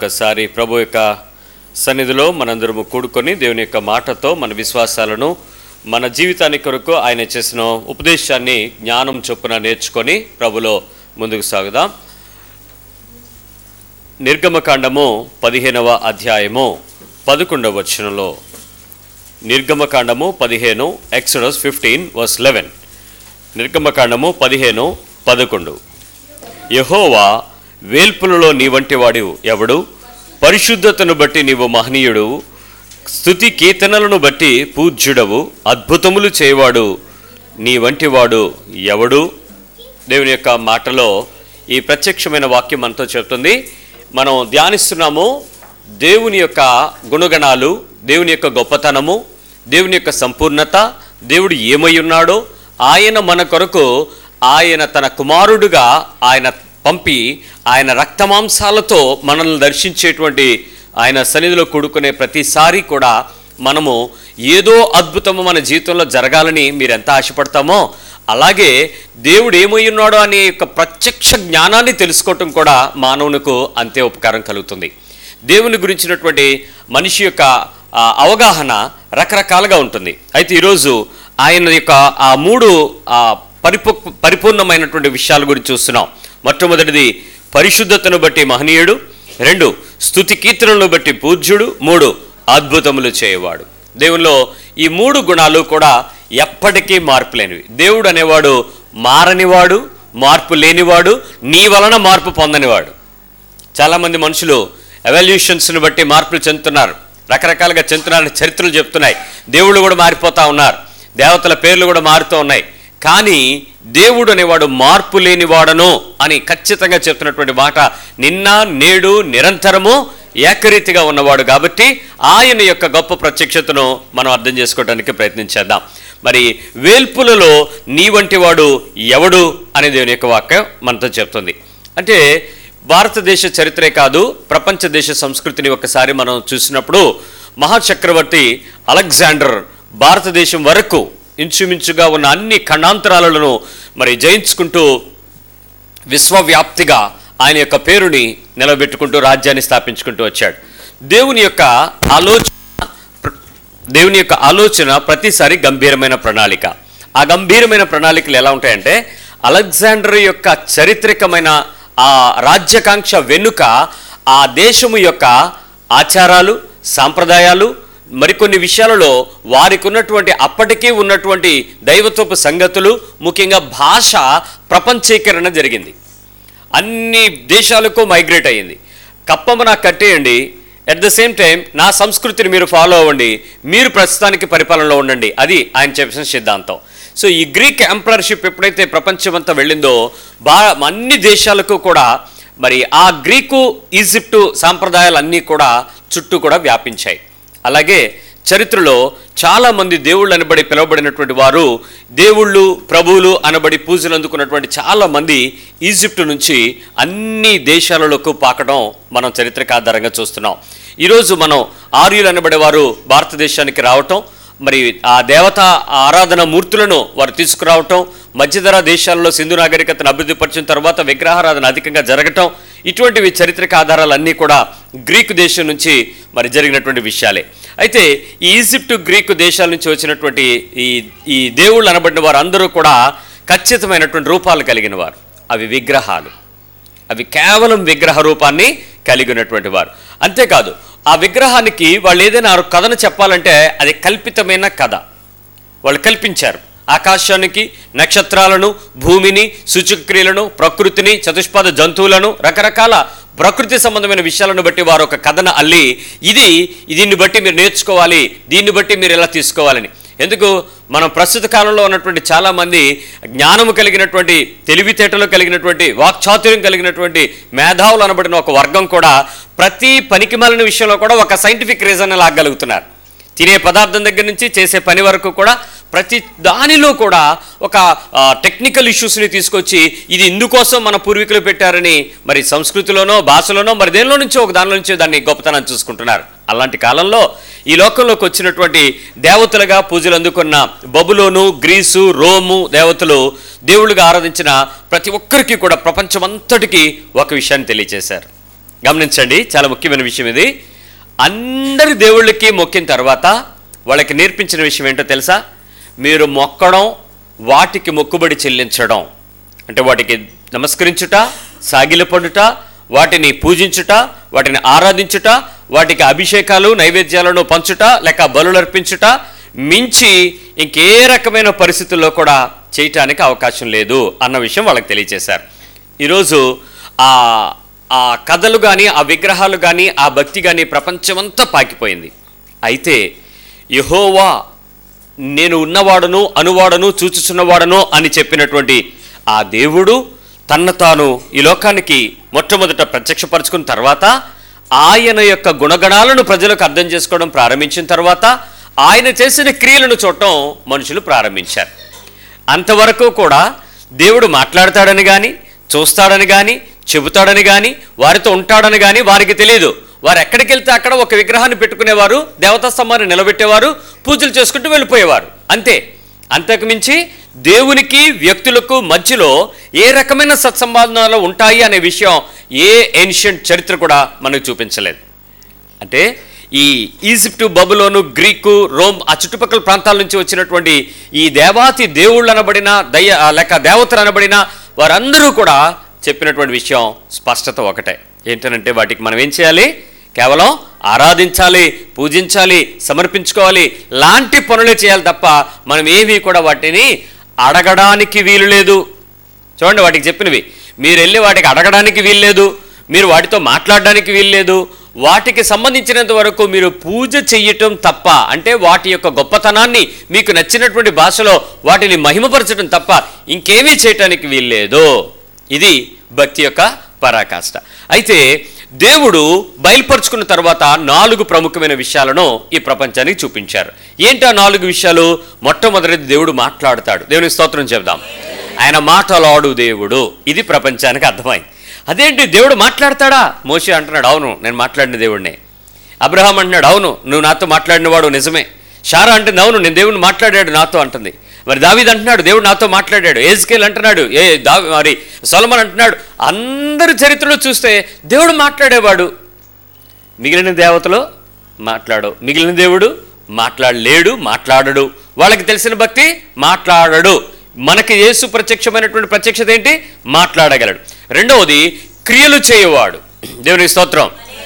ఒకసారి ప్రభు యొక్క సన్నిధిలో మనందరము కూడుకొని దేవుని యొక్క మాటతో మన విశ్వాసాలను మన జీవితాన్ని కొరకు ఆయన చేసిన ఉపదేశాన్ని జ్ఞానం చొప్పున నేర్చుకొని ప్రభులో ముందుకు సాగుదాం నిర్గమకాండము పదిహేనవ అధ్యాయము పదకొండవ వచనంలో నిర్గమకాండము పదిహేను ఎక్సడస్ ఫిఫ్టీన్ వర్స్ లెవెన్ నిర్గమకాండము పదిహేను పదకొండు యహోవా వేల్పులలో నీ వంటి వాడు ఎవడు పరిశుద్ధతను బట్టి నీవు మహనీయుడు స్థుతి కీర్తనలను బట్టి పూజ్యుడవు అద్భుతములు చేయవాడు నీ వంటి వాడు ఎవడు దేవుని యొక్క మాటలో ఈ ప్రత్యక్షమైన వాక్యం మనతో చెప్తుంది మనం ధ్యానిస్తున్నాము దేవుని యొక్క గుణగణాలు దేవుని యొక్క గొప్పతనము దేవుని యొక్క సంపూర్ణత దేవుడు ఏమై ఉన్నాడో ఆయన మన కొరకు ఆయన తన కుమారుడుగా ఆయన పంపి ఆయన రక్తమాంసాలతో మనల్ని దర్శించేటువంటి ఆయన సన్నిధిలో కూడుకునే ప్రతిసారి కూడా మనము ఏదో అద్భుతము మన జీవితంలో జరగాలని మీరు ఎంత ఆశపడతామో అలాగే దేవుడు ఏమై ఉన్నాడో అనే యొక్క ప్రత్యక్ష జ్ఞానాన్ని తెలుసుకోవటం కూడా మానవునికి అంతే ఉపకారం కలుగుతుంది దేవుని గురించినటువంటి మనిషి యొక్క ఆ, అవగాహన రకరకాలుగా ఉంటుంది అయితే ఈరోజు ఆయన యొక్క ఆ మూడు ఆ, పరిపు పరిపూర్ణమైనటువంటి విషయాల గురించి చూస్తున్నాం మొట్టమొదటిది పరిశుద్ధతను బట్టి మహనీయుడు రెండు స్థుతి కీర్తనలను బట్టి పూజ్యుడు మూడు అద్భుతములు చేయవాడు దేవునిలో ఈ మూడు గుణాలు కూడా ఎప్పటికీ మార్పు లేనివి దేవుడు అనేవాడు మారనివాడు మార్పు లేనివాడు నీ వలన మార్పు పొందనివాడు చాలామంది మనుషులు ఎవల్యూషన్స్ని బట్టి మార్పులు చెందుతున్నారు రకరకాలుగా చెందుతున్నారని చరిత్రలు చెప్తున్నాయి దేవుళ్ళు కూడా మారిపోతూ ఉన్నారు దేవతల పేర్లు కూడా మారుతూ ఉన్నాయి కానీ దేవుడు అనేవాడు మార్పు లేనివాడను అని ఖచ్చితంగా చెప్తున్నటువంటి మాట నిన్న నేడు నిరంతరము ఏకరీతిగా ఉన్నవాడు కాబట్టి ఆయన యొక్క గొప్ప ప్రత్యక్షతను మనం అర్థం చేసుకోవడానికి ప్రయత్నించేద్దాం మరి వేల్పులలో నీ వంటి వాడు ఎవడు అనే దేవుని యొక్క వాక్యం మనతో చెప్తుంది అంటే భారతదేశ చరిత్రే కాదు ప్రపంచ దేశ సంస్కృతిని ఒకసారి మనం చూసినప్పుడు మహాచక్రవర్తి అలెగ్జాండర్ భారతదేశం వరకు ఇంచుమించుగా ఉన్న అన్ని ఖండాంతరాలను మరి జయించుకుంటూ విశ్వవ్యాప్తిగా ఆయన యొక్క పేరుని నిలబెట్టుకుంటూ రాజ్యాన్ని స్థాపించుకుంటూ వచ్చాడు దేవుని యొక్క ఆలోచన ప్ర- దేవుని యొక్క ఆలోచన ప్రతిసారి గంభీరమైన ప్రణాళిక ఆ గంభీరమైన ప్రణాళికలు ఎలా ఉంటాయంటే అలెగ్జాండర్ యొక్క చరిత్రకమైన ఆ రాజ్యకాంక్ష వెనుక ఆ దేశము యొక్క ఆచారాలు సాంప్రదాయాలు మరికొన్ని విషయాలలో వారికి ఉన్నటువంటి అప్పటికే ఉన్నటువంటి దైవత్వపు సంగతులు ముఖ్యంగా భాష ప్రపంచీకరణ జరిగింది అన్ని దేశాలకు మైగ్రేట్ అయ్యింది కప్పము నాకు కట్టేయండి అట్ ద సేమ్ టైం నా సంస్కృతిని మీరు ఫాలో అవ్వండి మీరు ప్రస్తుతానికి పరిపాలనలో ఉండండి అది ఆయన చెప్పిన సిద్ధాంతం సో ఈ గ్రీక్ ఎంపరర్షిప్ ఎప్పుడైతే ప్రపంచమంతా వెళ్ళిందో బా అన్ని దేశాలకు కూడా మరి ఆ గ్రీకు ఈజిప్టు సాంప్రదాయాలన్నీ కూడా చుట్టూ కూడా వ్యాపించాయి అలాగే చరిత్రలో చాలామంది దేవుళ్ళు అనబడి పిలువబడినటువంటి వారు దేవుళ్ళు ప్రభువులు అనబడి పూజలు అందుకున్నటువంటి చాలామంది ఈజిప్టు నుంచి అన్ని దేశాలలోకి పాకడం మనం చరిత్రకు ఆధారంగా చూస్తున్నాం ఈరోజు మనం ఆర్యులు అనబడే వారు భారతదేశానికి రావటం మరి ఆ దేవత ఆరాధన మూర్తులను వారు తీసుకురావటం మధ్యధర దేశాల్లో సింధు నాగరికతను అభివృద్ధి పరిచిన తర్వాత విగ్రహారాధన అధికంగా జరగటం ఇటువంటివి చరిత్రక ఆధారాలన్నీ కూడా గ్రీకు దేశం నుంచి మరి జరిగినటువంటి విషయాలే అయితే ఈ ఈజిప్టు గ్రీకు దేశాల నుంచి వచ్చినటువంటి ఈ ఈ దేవుళ్ళు అనబడిన వారు అందరూ కూడా ఖచ్చితమైనటువంటి రూపాలు కలిగిన వారు అవి విగ్రహాలు అవి కేవలం విగ్రహ రూపాన్ని కలిగి ఉన్నటువంటి వారు అంతేకాదు ఆ విగ్రహానికి వాళ్ళు ఏదైనా ఆ కథను చెప్పాలంటే అది కల్పితమైన కథ వాళ్ళు కల్పించారు ఆకాశానికి నక్షత్రాలను భూమిని సూచక్రియలను ప్రకృతిని చతుష్పాద జంతువులను రకరకాల ప్రకృతి సంబంధమైన విషయాలను బట్టి వారు ఒక కథను అల్లి ఇది దీన్ని బట్టి మీరు నేర్చుకోవాలి దీన్ని బట్టి మీరు ఎలా తీసుకోవాలని ఎందుకు మనం ప్రస్తుత కాలంలో ఉన్నటువంటి చాలామంది జ్ఞానము కలిగినటువంటి తెలివితేటలు కలిగినటువంటి వాక్చాతుర్యం కలిగినటువంటి మేధావులు అనబడిన ఒక వర్గం కూడా ప్రతి పనికిమాలిన విషయంలో కూడా ఒక సైంటిఫిక్ రీజన్ లాగలుగుతున్నారు తినే పదార్థం దగ్గర నుంచి చేసే పని వరకు కూడా ప్రతి దానిలో కూడా ఒక టెక్నికల్ ఇష్యూస్ని తీసుకొచ్చి ఇది ఇందుకోసం మన పూర్వీకులు పెట్టారని మరి సంస్కృతిలోనో భాషలోనో మరి దేనిలో నుంచో ఒక దానిలో నుంచో దాన్ని గొప్పతనాన్ని చూసుకుంటున్నారు అలాంటి కాలంలో ఈ లోకంలోకి వచ్చినటువంటి దేవతలుగా పూజలు అందుకున్న బబులోను గ్రీసు రోము దేవతలు దేవుళ్ళుగా ఆరాధించిన ప్రతి ఒక్కరికి కూడా ప్రపంచమంతటికి ఒక విషయాన్ని తెలియజేశారు గమనించండి చాలా ముఖ్యమైన విషయం ఇది అందరి దేవుళ్ళకి మొక్కిన తర్వాత వాళ్ళకి నేర్పించిన విషయం ఏంటో తెలుసా మీరు మొక్కడం వాటికి మొక్కుబడి చెల్లించడం అంటే వాటికి నమస్కరించుట సాగిలపడుట వాటిని పూజించుట వాటిని ఆరాధించుట వాటికి అభిషేకాలు నైవేద్యాలను పంచుట లేక బలులు అర్పించుట మించి ఇంకే రకమైన పరిస్థితుల్లో కూడా చేయటానికి అవకాశం లేదు అన్న విషయం వాళ్ళకి తెలియజేశారు ఈరోజు ఆ ఆ కథలు కానీ ఆ విగ్రహాలు కానీ ఆ భక్తి కానీ ప్రపంచమంతా పాకిపోయింది అయితే యహోవా నేను ఉన్నవాడను అనువాడను చూచుచున్నవాడను అని చెప్పినటువంటి ఆ దేవుడు తన్ను తాను ఈ లోకానికి మొట్టమొదట ప్రత్యక్షపరచుకున్న తర్వాత ఆయన యొక్క గుణగణాలను ప్రజలకు అర్థం చేసుకోవడం ప్రారంభించిన తర్వాత ఆయన చేసిన క్రియలను చూడటం మనుషులు ప్రారంభించారు అంతవరకు కూడా దేవుడు మాట్లాడతాడని కానీ చూస్తాడని కానీ చెబుతాడని కానీ వారితో ఉంటాడని కానీ వారికి తెలియదు వారు ఎక్కడికి వెళ్తే అక్కడ ఒక విగ్రహాన్ని పెట్టుకునేవారు దేవతా స్తంభాన్ని నిలబెట్టేవారు పూజలు చేసుకుంటూ వెళ్ళిపోయేవారు అంతే అంతకు మించి దేవునికి వ్యక్తులకు మధ్యలో ఏ రకమైన సత్సంబంధాలు ఉంటాయి అనే విషయం ఏ ఏన్షియంట్ చరిత్ర కూడా మనకు చూపించలేదు అంటే ఈ ఈజిప్టు బబులోను గ్రీకు రోమ్ ఆ చుట్టుపక్కల ప్రాంతాల నుంచి వచ్చినటువంటి ఈ దేవాతి దేవుళ్ళు అనబడిన దయ లేక దేవతలు అనబడిన వారందరూ కూడా చెప్పినటువంటి విషయం స్పష్టత ఒకటే ఏంటనంటే వాటికి మనం ఏం చేయాలి కేవలం ఆరాధించాలి పూజించాలి సమర్పించుకోవాలి లాంటి పనులే చేయాలి తప్ప మనం ఏమీ కూడా వాటిని అడగడానికి వీలు లేదు చూడండి వాటికి చెప్పినవి మీరు వెళ్ళి వాటికి అడగడానికి వీల్లేదు మీరు వాటితో మాట్లాడడానికి వీల్లేదు వాటికి సంబంధించినంత వరకు మీరు పూజ చెయ్యటం తప్ప అంటే వాటి యొక్క గొప్పతనాన్ని మీకు నచ్చినటువంటి భాషలో వాటిని మహిమపరచడం తప్ప ఇంకేమీ చేయటానికి వీల్లేదు ఇది భక్తి యొక్క పరాకాష్ట అయితే దేవుడు బయలుపరుచుకున్న తర్వాత నాలుగు ప్రముఖమైన విషయాలను ఈ ప్రపంచానికి చూపించారు ఏంటి ఆ నాలుగు విషయాలు మొట్టమొదటిది దేవుడు మాట్లాడతాడు దేవుని స్తోత్రం చెబుదాం ఆయన మాటలాడు దేవుడు ఇది ప్రపంచానికి అర్థమైంది అదేంటి దేవుడు మాట్లాడతాడా మోషే అంటున్నాడు అవును నేను మాట్లాడిన దేవుడినే అబ్రహాం అంటున్నాడు అవును నువ్వు నాతో మాట్లాడినవాడు నిజమే షారా అంటుంది అవును నేను దేవుడిని మాట్లాడాడు నాతో అంటుంది మరి దావీద్ అంటున్నాడు దేవుడు నాతో మాట్లాడాడు ఏజ్కేల్ అంటున్నాడు ఏ దా మరి సొలమన్ అంటున్నాడు అందరి చరిత్రలో చూస్తే దేవుడు మాట్లాడేవాడు మిగిలిన దేవతలు మాట్లాడు మిగిలిన దేవుడు మాట్లాడలేడు మాట్లాడడు వాళ్ళకి తెలిసిన భక్తి మాట్లాడడు మనకి యేసు ప్రత్యక్షమైనటువంటి ప్రత్యక్షత ఏంటి మాట్లాడగలడు రెండవది క్రియలు చేయవాడు దేవుని స్తోత్రం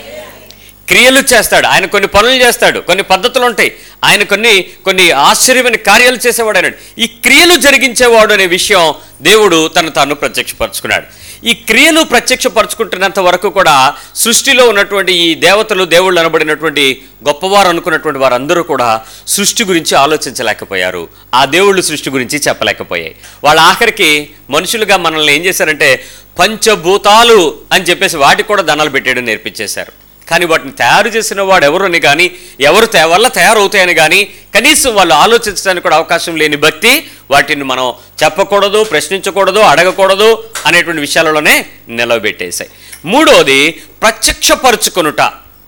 క్రియలు చేస్తాడు ఆయన కొన్ని పనులు చేస్తాడు కొన్ని పద్ధతులు ఉంటాయి ఆయన కొన్ని కొన్ని ఆశ్చర్యమైన కార్యాలు చేసేవాడు అన్నాడు ఈ క్రియలు జరిగించేవాడు అనే విషయం దేవుడు తను తాను ప్రత్యక్షపరుచుకున్నాడు ఈ క్రియలు ప్రత్యక్షపరుచుకుంటున్నంత వరకు కూడా సృష్టిలో ఉన్నటువంటి ఈ దేవతలు దేవుళ్ళు అనబడినటువంటి గొప్పవారు అనుకున్నటువంటి వారందరూ కూడా సృష్టి గురించి ఆలోచించలేకపోయారు ఆ దేవుళ్ళు సృష్టి గురించి చెప్పలేకపోయాయి వాళ్ళ ఆఖరికి మనుషులుగా మనల్ని ఏం చేశారంటే పంచభూతాలు అని చెప్పేసి వాటికి కూడా దండాలు పెట్టేయడం నేర్పించేశారు కానీ వాటిని తయారు చేసిన వాడు ఎవరని కానీ ఎవరు తే- వల్ల తయారవుతాయని కానీ కనీసం వాళ్ళు ఆలోచించడానికి కూడా అవకాశం లేని భక్తి వాటిని మనం చెప్పకూడదు ప్రశ్నించకూడదు అడగకూడదు అనేటువంటి విషయాలలోనే నిలబెట్టేశాయి మూడోది ప్రత్యక్షపరుచుకొనుట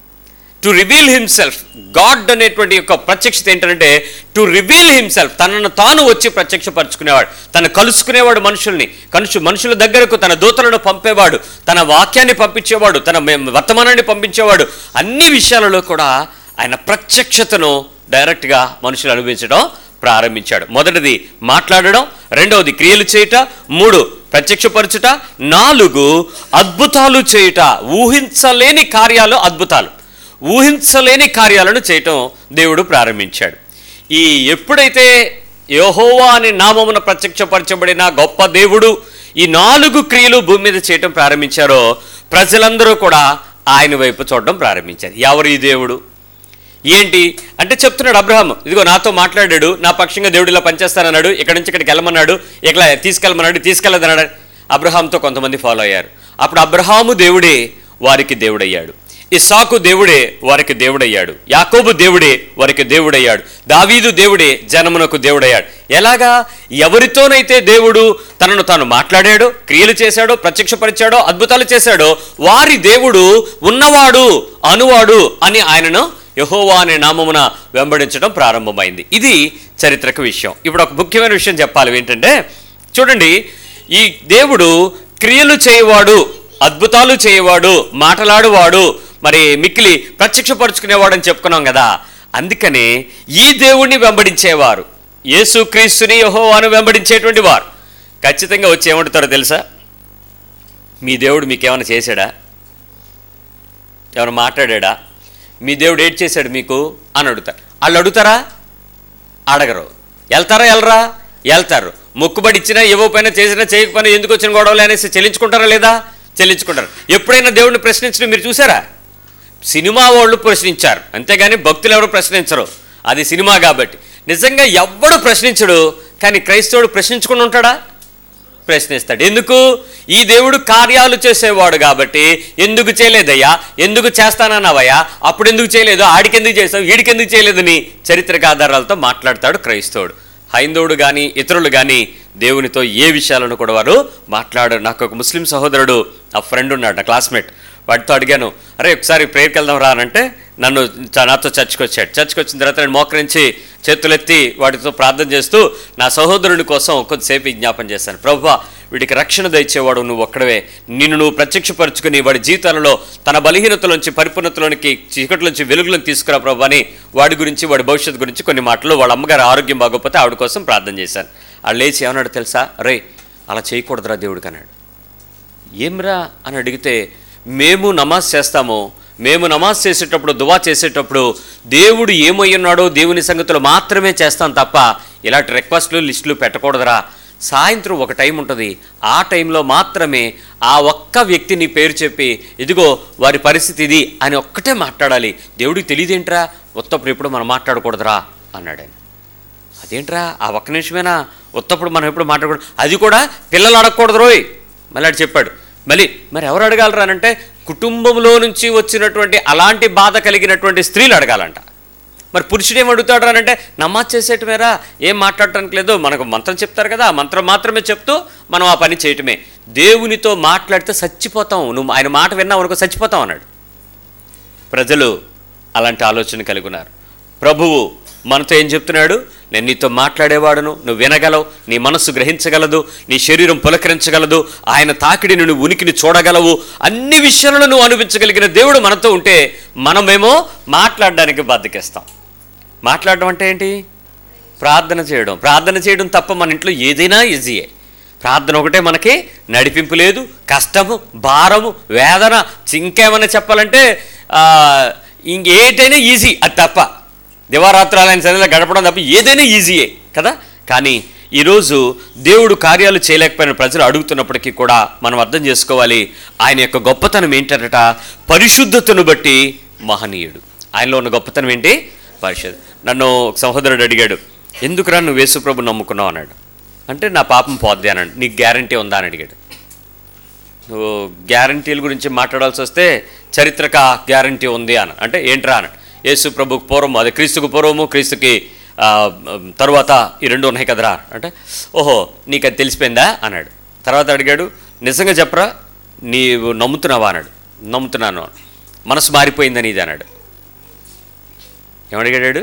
టు రివీల్ హిమ్సెల్ఫ్ గాడ్ అనేటువంటి యొక్క ప్రత్యక్షత ఏంటంటే టు రివీల్ హిమ్సెల్ఫ్ తనను తాను వచ్చి ప్రత్యక్షపరుచుకునేవాడు తను కలుసుకునేవాడు మనుషుల్ని కలుసు మనుషుల దగ్గరకు తన దూతలను పంపేవాడు తన వాక్యాన్ని పంపించేవాడు తన మే- వర్తమానాన్ని పంపించేవాడు అన్ని విషయాలలో కూడా ఆయన ప్రత్యక్షతను డైరెక్ట్గా మనుషులు అనుభవించడం ప్రారంభించాడు మొదటిది మాట్లాడడం రెండవది క్రియలు చేయుట మూడు ప్రత్యక్షపరచుట నాలుగు అద్భుతాలు చేయుట ఊహించలేని కార్యాలు అద్భుతాలు ఊహించలేని కార్యాలను చేయటం దేవుడు ప్రారంభించాడు ఈ ఎప్పుడైతే యెహోవా అనే నామమున ప్రత్యక్షపరచబడిన గొప్ప దేవుడు ఈ నాలుగు క్రియలు భూమి మీద చేయటం ప్రారంభించారో ప్రజలందరూ కూడా ఆయన వైపు చూడడం ప్రారంభించారు ఎవరు ఈ దేవుడు ఏంటి అంటే చెప్తున్నాడు అబ్రహాం ఇదిగో నాతో మాట్లాడాడు నా పక్షంగా దేవుడు ఇలా పనిచేస్తానన్నాడు ఇక్కడి నుంచి ఇక్కడికి వెళ్ళమన్నాడు ఇక్కడ తీసుకెళ్ళమన్నాడు తీసుకెళ్ళదన్నాడు అబ్రహాంతో కొంతమంది ఫాలో అయ్యారు అప్పుడు అబ్రహాము దేవుడే వారికి దేవుడయ్యాడు ఇస్సాకు దేవుడే వారికి దేవుడయ్యాడు యాకోబు దేవుడే వారికి దేవుడయ్యాడు దావీదు దేవుడే జనమునకు దేవుడయ్యాడు ఎలాగా ఎవరితోనైతే దేవుడు తనను తాను మాట్లాడాడో క్రియలు చేశాడో ప్రత్యక్షపరిచాడో అద్భుతాలు చేశాడో వారి దేవుడు ఉన్నవాడు అనువాడు అని ఆయనను యహోవా అనే నామమున వెంబడించడం ప్రారంభమైంది ఇది చరిత్రక విషయం ఇప్పుడు ఒక ముఖ్యమైన విషయం చెప్పాలి ఏంటంటే చూడండి ఈ దేవుడు క్రియలు చేయవాడు అద్భుతాలు చేయవాడు మాటలాడువాడు మరి మిక్కిలి ప్రత్యక్షపరుచుకునేవాడు అని చెప్పుకున్నాం కదా అందుకనే ఈ దేవుణ్ణి వెంబడించేవారు యేసుక్రీస్తుని యెహోవాను వెంబడించేటువంటి వారు ఖచ్చితంగా వచ్చి ఏమంటారో తెలుసా మీ దేవుడు మీకేమైనా చేశాడా ఏమైనా మాట్లాడా మీ దేవుడు ఏడ్ చేశాడు మీకు అని అడుగుతారు వాళ్ళు అడుగుతారా అడగరు వెళ్తారా వెళ్ళరా వెళ్తారు మొక్కుబడి ఇచ్చినా ఇవ్వకపోయినా చేసినా చేయకపోయినా ఎందుకు వచ్చిన గొడవలు అనేసి చెల్లించుకుంటారా లేదా చెల్లించుకుంటారు ఎప్పుడైనా దేవుడిని ప్రశ్నించడం మీరు చూసారా సినిమా వాళ్ళు ప్రశ్నించారు అంతేగాని భక్తులు ఎవరు ప్రశ్నించరు అది సినిమా కాబట్టి నిజంగా ఎవ్వడు ప్రశ్నించడు కానీ క్రైస్తవుడు ప్రశ్నించుకుని ఉంటాడా ప్రశ్నిస్తాడు ఎందుకు ఈ దేవుడు కార్యాలు చేసేవాడు కాబట్టి ఎందుకు చేయలేదయ్యా ఎందుకు చేస్తానన్నావయ్యా అప్పుడు ఎందుకు చేయలేదు ఆడికెందుకు చేసావు వీడికెందుకు చేయలేదని చరిత్రక ఆధారాలతో మాట్లాడతాడు క్రైస్తవుడు హైందవుడు కానీ ఇతరులు కానీ దేవునితో ఏ విషయాలను కూడా వారు మాట్లాడారు నాకు ఒక ముస్లిం సహోదరుడు ఆ ఫ్రెండ్ ఉన్నాడు నా క్లాస్మేట్ వాడితో అడిగాను అరే ఒకసారి ప్రేయర్కి వెళ్దాం రా అంటే నన్ను చ- నాతో చర్చ్కి వచ్చాడు చర్చ్కి వచ్చిన తర్వాత నేను మోకరించి చేతులెత్తి వాటితో ప్రార్థన చేస్తూ నా సహోదరుని కోసం కొద్దిసేపు విజ్ఞాపన చేశాను ప్రభు వీడికి రక్షణ దయచేవాడు నువ్వు ఒక్కడవే నిన్ను నువ్వు ప్రత్యక్షపరుచుకుని వాడి జీవితాలలో తన బలహీనతలోంచి పరిపూర్ణతలోనికి చీకట్లోంచి వెలుగులను తీసుకురా ప్రభు అని వాడి గురించి వాడి భవిష్యత్తు గురించి కొన్ని మాటలు వాళ్ళ అమ్మగారి ఆరోగ్యం బాగోకపోతే ఆవిడ కోసం ప్రార్థన చేశాను వాళ్ళు లేచి ఏమన్నాడు తెలుసా రే అలా చేయకూడదురా దేవుడికి అన్నాడు ఏమ్రా అని అడిగితే మేము నమాజ్ చేస్తాము మేము నమాజ్ చేసేటప్పుడు దువా చేసేటప్పుడు దేవుడు ఏమై ఉన్నాడో దేవుని సంగతులు మాత్రమే చేస్తాం తప్ప ఇలాంటి రిక్వెస్ట్లు లిస్టులు పెట్టకూడదురా సాయంత్రం ఒక టైం ఉంటుంది ఆ టైంలో మాత్రమే ఆ ఒక్క వ్యక్తిని పేరు చెప్పి ఇదిగో వారి పరిస్థితి ఇది అని ఒక్కటే మాట్లాడాలి దేవుడికి తెలియదేంట్రా ఉత్తప్పుడు ఎప్పుడు మనం మాట్లాడకూడదురా అన్నాడు ఆయన అదేంట్రా ఆ ఒక్క నిమిషమేనా ఉత్తప్పుడు మనం ఎప్పుడు మాట్లాడకూడదు అది కూడా పిల్లలు అడగకూడదు రోయ్ మళ్ళీ ఆడు చెప్పాడు మళ్ళీ మరి ఎవరు అడగాలరా అంటే కుటుంబంలో నుంచి వచ్చినటువంటి అలాంటి బాధ కలిగినటువంటి స్త్రీలు అడగాలంట మరి పురుషుడు ఏం అడుగుతాడు అని అంటే నమాజ్ చేసేటమేరా ఏం మాట్లాడటానికి లేదు మనకు మంత్రం చెప్తారు కదా ఆ మంత్రం మాత్రమే చెప్తూ మనం ఆ పని చేయటమే దేవునితో మాట్లాడితే చచ్చిపోతాం నువ్వు ఆయన మాట విన్నావు అనుకో చచ్చిపోతాం అన్నాడు ప్రజలు అలాంటి ఆలోచన కలిగి ఉన్నారు ప్రభువు మనతో ఏం చెప్తున్నాడు నేను నీతో మాట్లాడేవాడును నువ్వు వినగలవు నీ మనస్సు గ్రహించగలదు నీ శరీరం పులకరించగలదు ఆయన తాకిడిని నువ్వు ఉనికిని చూడగలవు అన్ని విషయాలను నువ్వు అనిపించగలిగిన దేవుడు మనతో ఉంటే మనమేమో మాట్లాడడానికి బద్దకిస్తాం మాట్లాడడం అంటే ఏంటి ప్రార్థన చేయడం ప్రార్థన చేయడం తప్ప మన ఇంట్లో ఏదైనా ఈజీయే ప్రార్థన ఒకటే మనకి నడిపింపు లేదు కష్టము భారము వేదన ఇంకేమైనా చెప్పాలంటే ఆ, ఇంకేటైనా ఈజీ అది తప్ప దివారాత్రాలు ఆయన సన్నిధిలో గడపడం తప్ప ఏదైనా ఈజీయే కదా కానీ ఈరోజు దేవుడు కార్యాలు చేయలేకపోయిన ప్రజలు అడుగుతున్నప్పటికీ కూడా మనం అర్థం చేసుకోవాలి ఆయన యొక్క గొప్పతనం ఏంటంట పరిశుద్ధతను బట్టి మహనీయుడు ఆయనలో ఉన్న గొప్పతనం ఏంటి పరిశుద్ధ నన్ను ఒక సహోదరుడు అడిగాడు ఎందుకురా నువ్వు యేసుప్రభు నమ్ముకున్నావు అన్నాడు అంటే నా పాపం పోద్ది అన్నాడు నీకు గ్యారంటీ ఉందా అని అడిగాడు నువ్వు గ్యారంటీల గురించి మాట్లాడాల్సి వస్తే చరిత్రక గ్యారంటీ ఉంది అని అంటే ఏంట్రా అని యేసు ప్రభుకు పూర్వం అదే క్రీస్తుకు పూర్వము క్రీస్తుకి ఆ, తరువాత ఈ రెండు ఉన్నాయి కదరా అంటే ఓహో నీకు అది తెలిసిపోయిందా అన్నాడు తర్వాత అడిగాడు నిజంగా చెప్పరా నీవు నమ్ముతున్నావా అన్నాడు నమ్ముతున్నాను మనసు మారిపోయిందని ఇది అన్నాడు ఏమడిగాడు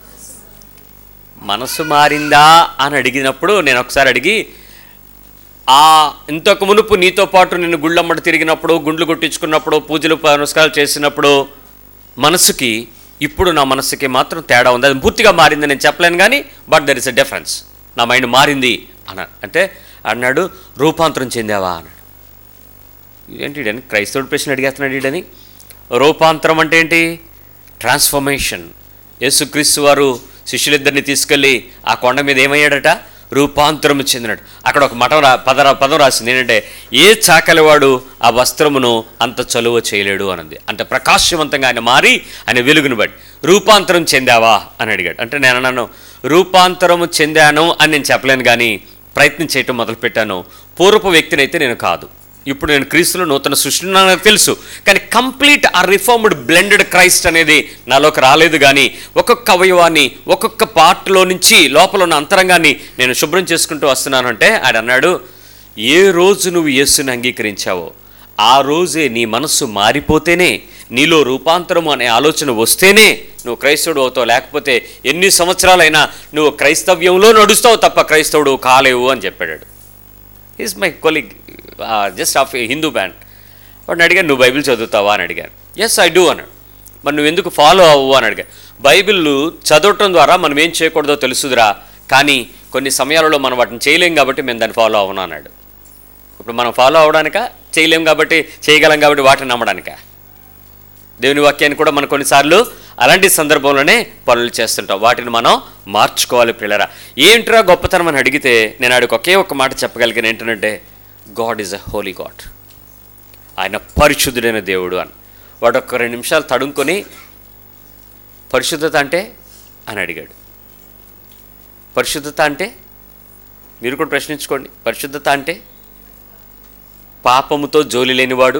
మనసు మారిందా అని అడిగినప్పుడు నేను ఒకసారి అడిగి ఆ ఇంతకు మునుపు నీతో పాటు నిన్ను గుళ్ళమ్మట తిరిగినప్పుడు గుండ్లు కొట్టించుకున్నప్పుడు పూజలు పునస్కారాలు చేసినప్పుడు మనసుకి ఇప్పుడు నా మనసుకి మాత్రం తేడా ఉంది అది పూర్తిగా మారింది నేను చెప్పలేను కానీ but there is a difference నా మైండ్ మారింది అన్నాడు అంటే అన్నాడు రూపాంతరం చెందావా అన్నాడు ఇదేంటి ఈడని క్రైస్తవుడు ప్రశ్న అడిగేస్తున్నాడు ఈడని రూపాంతరం అంటే ఏంటి ట్రాన్స్ఫర్మేషన్ యేసుక్రీస్తు వారు శిష్యులిద్దరిని తీసుకెళ్ళి ఆ కొండ మీద ఏమయ్యాడట రూపాంతరం చెందినాడు అక్కడ ఒక మఠం రా పద పదం రాసింది ఏంటంటే ఏ చాకలివాడు ఆ వస్త్రమును అంత చలువ చేయలేడు అన్నది అంత ప్రకాశవంతంగా ఆయన మారి ఆయన వెలుగును బట్టి రూపాంతరం చెందావా అని అడిగాడు అంటే నేను అన్నాను రూపాంతరము చెందాను అని నేను చెప్పలేను కానీ ప్రయత్నం చేయటం మొదలుపెట్టాను పూర్వపు వ్యక్తినైతే నేను కాదు ఇప్పుడు నేను క్రీస్తులో నూతన సృష్టి నాకు తెలుసు కానీ కంప్లీట్ ఆ రిఫార్మ్డ్ బ్లెండెడ్ క్రైస్ట్ అనేది నాలోకి రాలేదు కానీ ఒక్కొక్క అవయవాన్ని ఒక్కొక్క పార్ట్లో నుంచి లోపల ఉన్న అంతరంగాన్ని నేను శుభ్రం చేసుకుంటూ వస్తున్నాను అంటే ఆయన అన్నాడు ఏ రోజు నువ్వు యేసుని అంగీకరించావో ఆ రోజే నీ మనస్సు మారిపోతేనే నీలో రూపాంతరం అనే ఆలోచన వస్తేనే నువ్వు క్రైస్తవుడు అవుతావు లేకపోతే ఎన్ని సంవత్సరాలైనా నువ్వు క్రైస్తవ్యంలో నడుస్తావు తప్ప క్రైస్తవుడు కాలేవు అని చెప్పాడు is my colleague just of Hindu band వాడిని అడిగాను నువ్వు బైబిల్ చదువుతావా అని అడిగాను ఎస్ ఐ డూ అన్నాడు మరి నువ్వు ఎందుకు ఫాలో అవ్వు అని అడిగాను బైబిల్ చదవటం ద్వారా మనం ఏం చేయకూడదో తెలుసుదిరా కానీ కొన్ని సమయాలలో మనం వాటిని చేయలేం కాబట్టి మేము దాన్ని ఫాలో అవ్వను అన్నాడు ఇప్పుడు మనం ఫాలో అవడానిక చేయలేం కాబట్టి చేయగలం కాబట్టి వాటిని నమ్మడానికా దేవుని వాక్యాన్ని కూడా మనం కొన్నిసార్లు అలాంటి సందర్భంలోనే పనులు చేస్తుంటాం వాటిని మనం మార్చుకోవాలి పిల్లరా ఏంట్రా గొప్పతనం అని అడిగితే నేను ఆడికి ఒకే ఒక మాట చెప్పగలిగాను ఏంటంటే God is a holy God ఆయన పరిశుద్ధుడైన దేవుడు అని వాడు ఒక రెండు నిమిషాలు తడుముకొని పరిశుద్ధత అంటే అని అడిగాడు పరిశుద్ధత అంటే మీరు కూడా ప్రశ్నించుకోండి పరిశుద్ధత అంటే పాపముతో జోలి లేనివాడు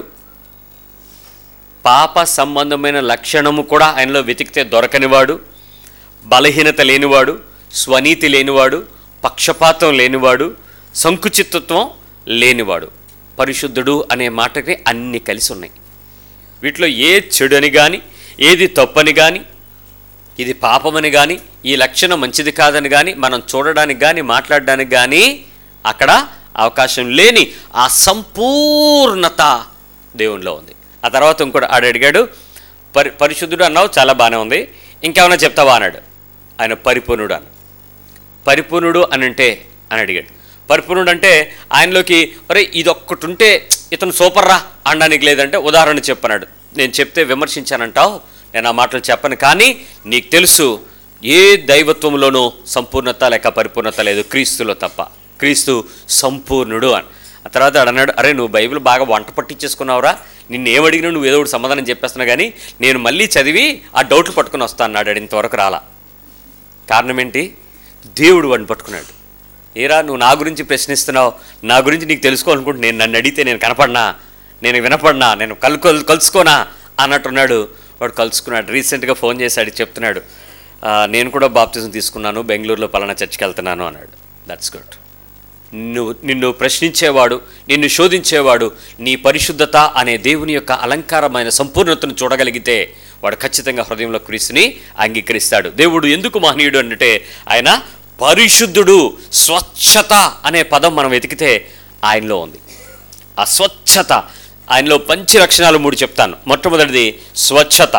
పాప సంబంధమైన లక్షణము కూడా ఆయనలో వెతికితే దొరకనివాడు బలహీనత లేనివాడు స్వనీతి లేనివాడు పక్షపాతం లేనివాడు సంకుచితత్వం లేనివాడు పరిశుద్ధుడు అనే మాటకి అన్ని కలిసి ఉన్నాయి వీటిలో ఏ చెడు అని కానీ ఏది తప్పని కానీ ఇది పాపమని కానీ ఈ లక్షణం మంచిది కాదని కానీ మనం చూడడానికి కానీ మాట్లాడడానికి కానీ అక్కడ అవకాశం లేని ఆ సంపూర్ణత దేవునిలో ఉంది ఆ తర్వాత ఇంకోటి ఆడు అడిగాడు పరి పరిశుద్ధుడు అన్నావు చాలా బాగానే ఉంది ఇంకేమైనా చెప్తావా అన్నాడు ఆయన పరిపూర్ణుడు అన్నాడు పరిపూర్ణుడు అని అంటే అని అడిగాడు పరిపూర్ణుడు అంటే ఆయనలోకి అరే ఇది ఒక్కటి ఉంటే ఇతను సూపర్ రా అనడానికి లేదంటే ఉదాహరణ చెప్పన్నాడు నేను చెప్తే విమర్శించానంటావు నేను ఆ మాటలు చెప్పను కానీ నీకు తెలుసు ఏ దైవత్వంలోనూ సంపూర్ణత లేక పరిపూర్ణత లేదు క్రీస్తులో తప్ప క్రీస్తు సంపూర్ణుడు అని ఆ తర్వాత ఆడు అన్నాడు అరే నువ్వు బైబిల్ బాగా వంట పట్టించేసుకున్నావురా నిన్ను ఏమడిగినా నువ్వు ఏదో ఒకటి సమాధానం చెప్పేస్తున్నా కానీ నేను మళ్ళీ చదివి ఆ డౌట్లు పట్టుకుని వస్తాను అన్నాడు ఇంతవరకు రాలా కారణం ఏంటి దేవుడు వాడిని పట్టుకున్నాడు ఏరా నువ్వు నా గురించి ప్రశ్నిస్తున్నావు నా గురించి నీకు తెలుసుకోవాలనుకుంటే నేను నన్ను అడిగితే నేను కనపడినా నేను వినపడినా నేను కలుకో కలుసుకోనా అన్నట్టున్నాడు వాడు కలుసుకున్నాడు రీసెంట్గా ఫోన్ చేశాడు చెప్తున్నాడు "ఆ, నేను కూడా బాప్తిజం తీసుకున్నాను బెంగళూరులో పలానా చర్చికి వెళ్తున్నాను అన్నాడు దట్స్ గుడ్ నిన్ను నిన్ను ప్రశ్నించేవాడు నిన్ను శోధించేవాడు నీ పరిశుద్ధత అనే దేవుని యొక్క అలంకారమైన సంపూర్ణతను చూడగలిగితే వాడు ఖచ్చితంగా హృదయంలో క్రీస్తుని అంగీకరిస్తాడు దేవుడు ఎందుకు మహనీయుడు అంటే ఆయన పరిశుద్ధుడు స్వచ్ఛత అనే పదం మనం వెతికితే ఆయనలో ఉంది ఆ స్వచ్ఛత ఆయనలో పంచి లక్షణాలు మూడు చెప్తాను మొట్టమొదటిది స్వచ్ఛత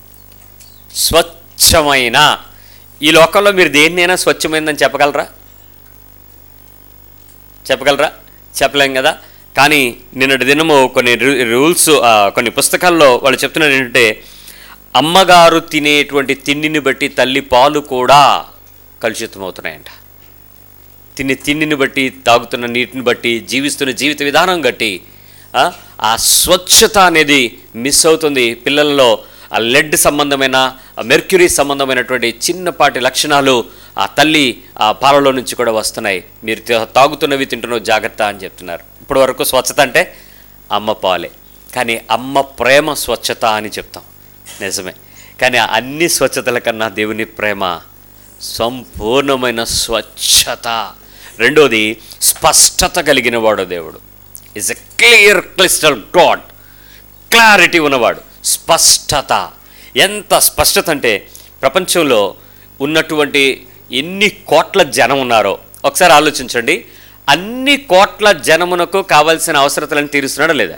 స్వచ్ఛమైన ఈ లోకంలో మీరు దేన్నైనా స్వచ్ఛమైందని చెప్పగలరా చెప్పగలరా చెప్పలేం కదా కానీ నిన్నటి దినము కొన్ని రూ- రూల్స్ ఆ, కొన్ని పుస్తకాల్లో వాళ్ళు చెప్తున్నారు ఏంటంటే అమ్మగారు తినేటువంటి తిండిని బట్టి తల్లి పాలు కూడా కలుషితమవుతున్నాయంట తినే తిండిని బట్టి తాగుతున్న నీటిని బట్టి జీవిస్తున్న జీవిత విధానం బట్టి ఆ, ఆ స్వచ్ఛత అనేది మిస్ అవుతుంది పిల్లలలో ఆ లెడ్ సంబంధమైన ఆ మెర్క్యూరీ సంబంధమైనటువంటి చిన్నపాటి లక్షణాలు ఆ తల్లి ఆ పాలలో నుంచి కూడా వస్తున్నాయి మీరు తా- తాగుతున్నవి తింటున్న జాగ్రత్త అని చెప్తున్నారు ఇప్పటి వరకు స్వచ్ఛత అంటే అమ్మ పాలే కానీ అమ్మ ప్రేమ స్వచ్ఛత అని చెప్తాం నిజమే కానీ ఆ అన్ని స్వచ్ఛతల కన్నా దేవుని ప్రేమ సంపూర్ణమైన స్వచ్ఛత రెండోది స్పష్టత కలిగిన వాడు దేవుడు is a clear crystal God clarity ఉన్నవాడు స్పష్టత ఎంత స్పష్టత అంటే ప్రపంచంలో ఉన్నటువంటి ఎన్ని కోట్ల జనం ఉన్నారో ఒకసారి ఆలోచించండి అన్ని కోట్ల జనమునకు కావాల్సిన అవసరతలను తీరుస్తున్నాడా లేదా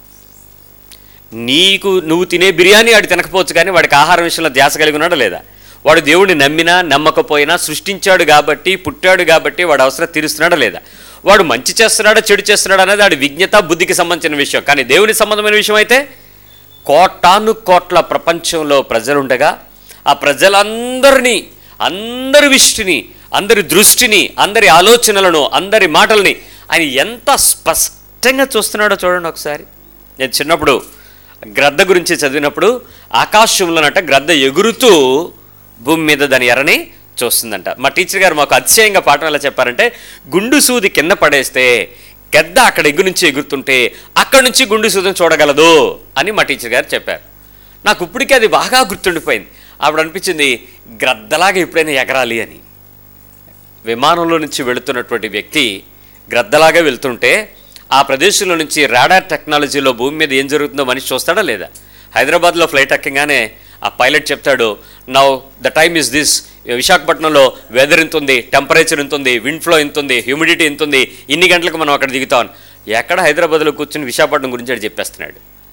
నీకు నువ్వు తినే బిర్యానీ వాడు తినకపోవచ్చు కానీ వాడికి ఆహారం విషయంలో ధ్యాస కలిగి ఉన్నాడా లేదా వాడు దేవుడిని నమ్మినా నమ్మకపోయినా సృష్టించాడు కాబట్టి పుట్టాడు కాబట్టి వాడు అవసరం తీరుస్తున్నాడా లేదా వాడు మంచి చేస్తున్నాడా చెడు చేస్తున్నాడా అనేది వాడి విజ్ఞత బుద్ధికి సంబంధించిన విషయం కానీ దేవుని సంబంధమైన విషయం అయితే కోటాను కోట్ల ప్రపంచంలో ప్రజలుండగా ఆ ప్రజలందరినీ అందరి విష్టిని అందరి దృష్టిని అందరి ఆలోచనలను అందరి మాటల్ని ఆయన ఎంత స్పష్టంగా చూస్తున్నాడో చూడండి ఒకసారి నేను చిన్నప్పుడు గ్రద్ద గురించి చదివినప్పుడు ఆకాశంలోనట గ్రద్ద ఎగురుతూ భూమి మీద దాని ఎర్రని చూస్తుందంట మా టీచర్ గారు మాకు అతిశయంగా పాఠం ఎలా చెప్పారంటే గుండు సూది కింద పడేస్తే గద్ద అక్కడ ఎగ్గు నుంచి ఎగురుతుంటే అక్కడ నుంచి గుండు సూదిని చూడగలదు అని మా టీచర్ గారు చెప్పారు నాకు ఇప్పటికీ అది బాగా గుర్తుండిపోయింది అప్పుడు అనిపించింది గ్రద్దలాగా ఎప్పుడైనా ఎగరాలి అని విమానంలో నుంచి వెళుతున్నటువంటి వ్యక్తి గ్రద్దలాగా వెళ్తుంటే ఆ ప్రదేశంలో నుంచి రాడార్ టెక్నాలజీలో భూమి మీద ఏం జరుగుతుందో మనిషి చూస్తాడా లేదా హైదరాబాద్లో ఫ్లైట్ ఎక్కగానే ఆ పైలట్ చెప్తాడు now the time is this విశాఖపట్నంలో వెదర్ ఇంత ఉంది టెంపరేచర్ ఇంత ఉంది విండ్ ఫ్లో ఇంత ఉంది హ్యూమిడిటీ ఇంత ఉంది ఇన్ని గంటలకు మనం అక్కడ దిగుతాం ఎక్కడ హైదరాబాద్లో కూర్చుని విశాఖపట్నం గురించి ఆడు చెప్పేస్తున్నాడు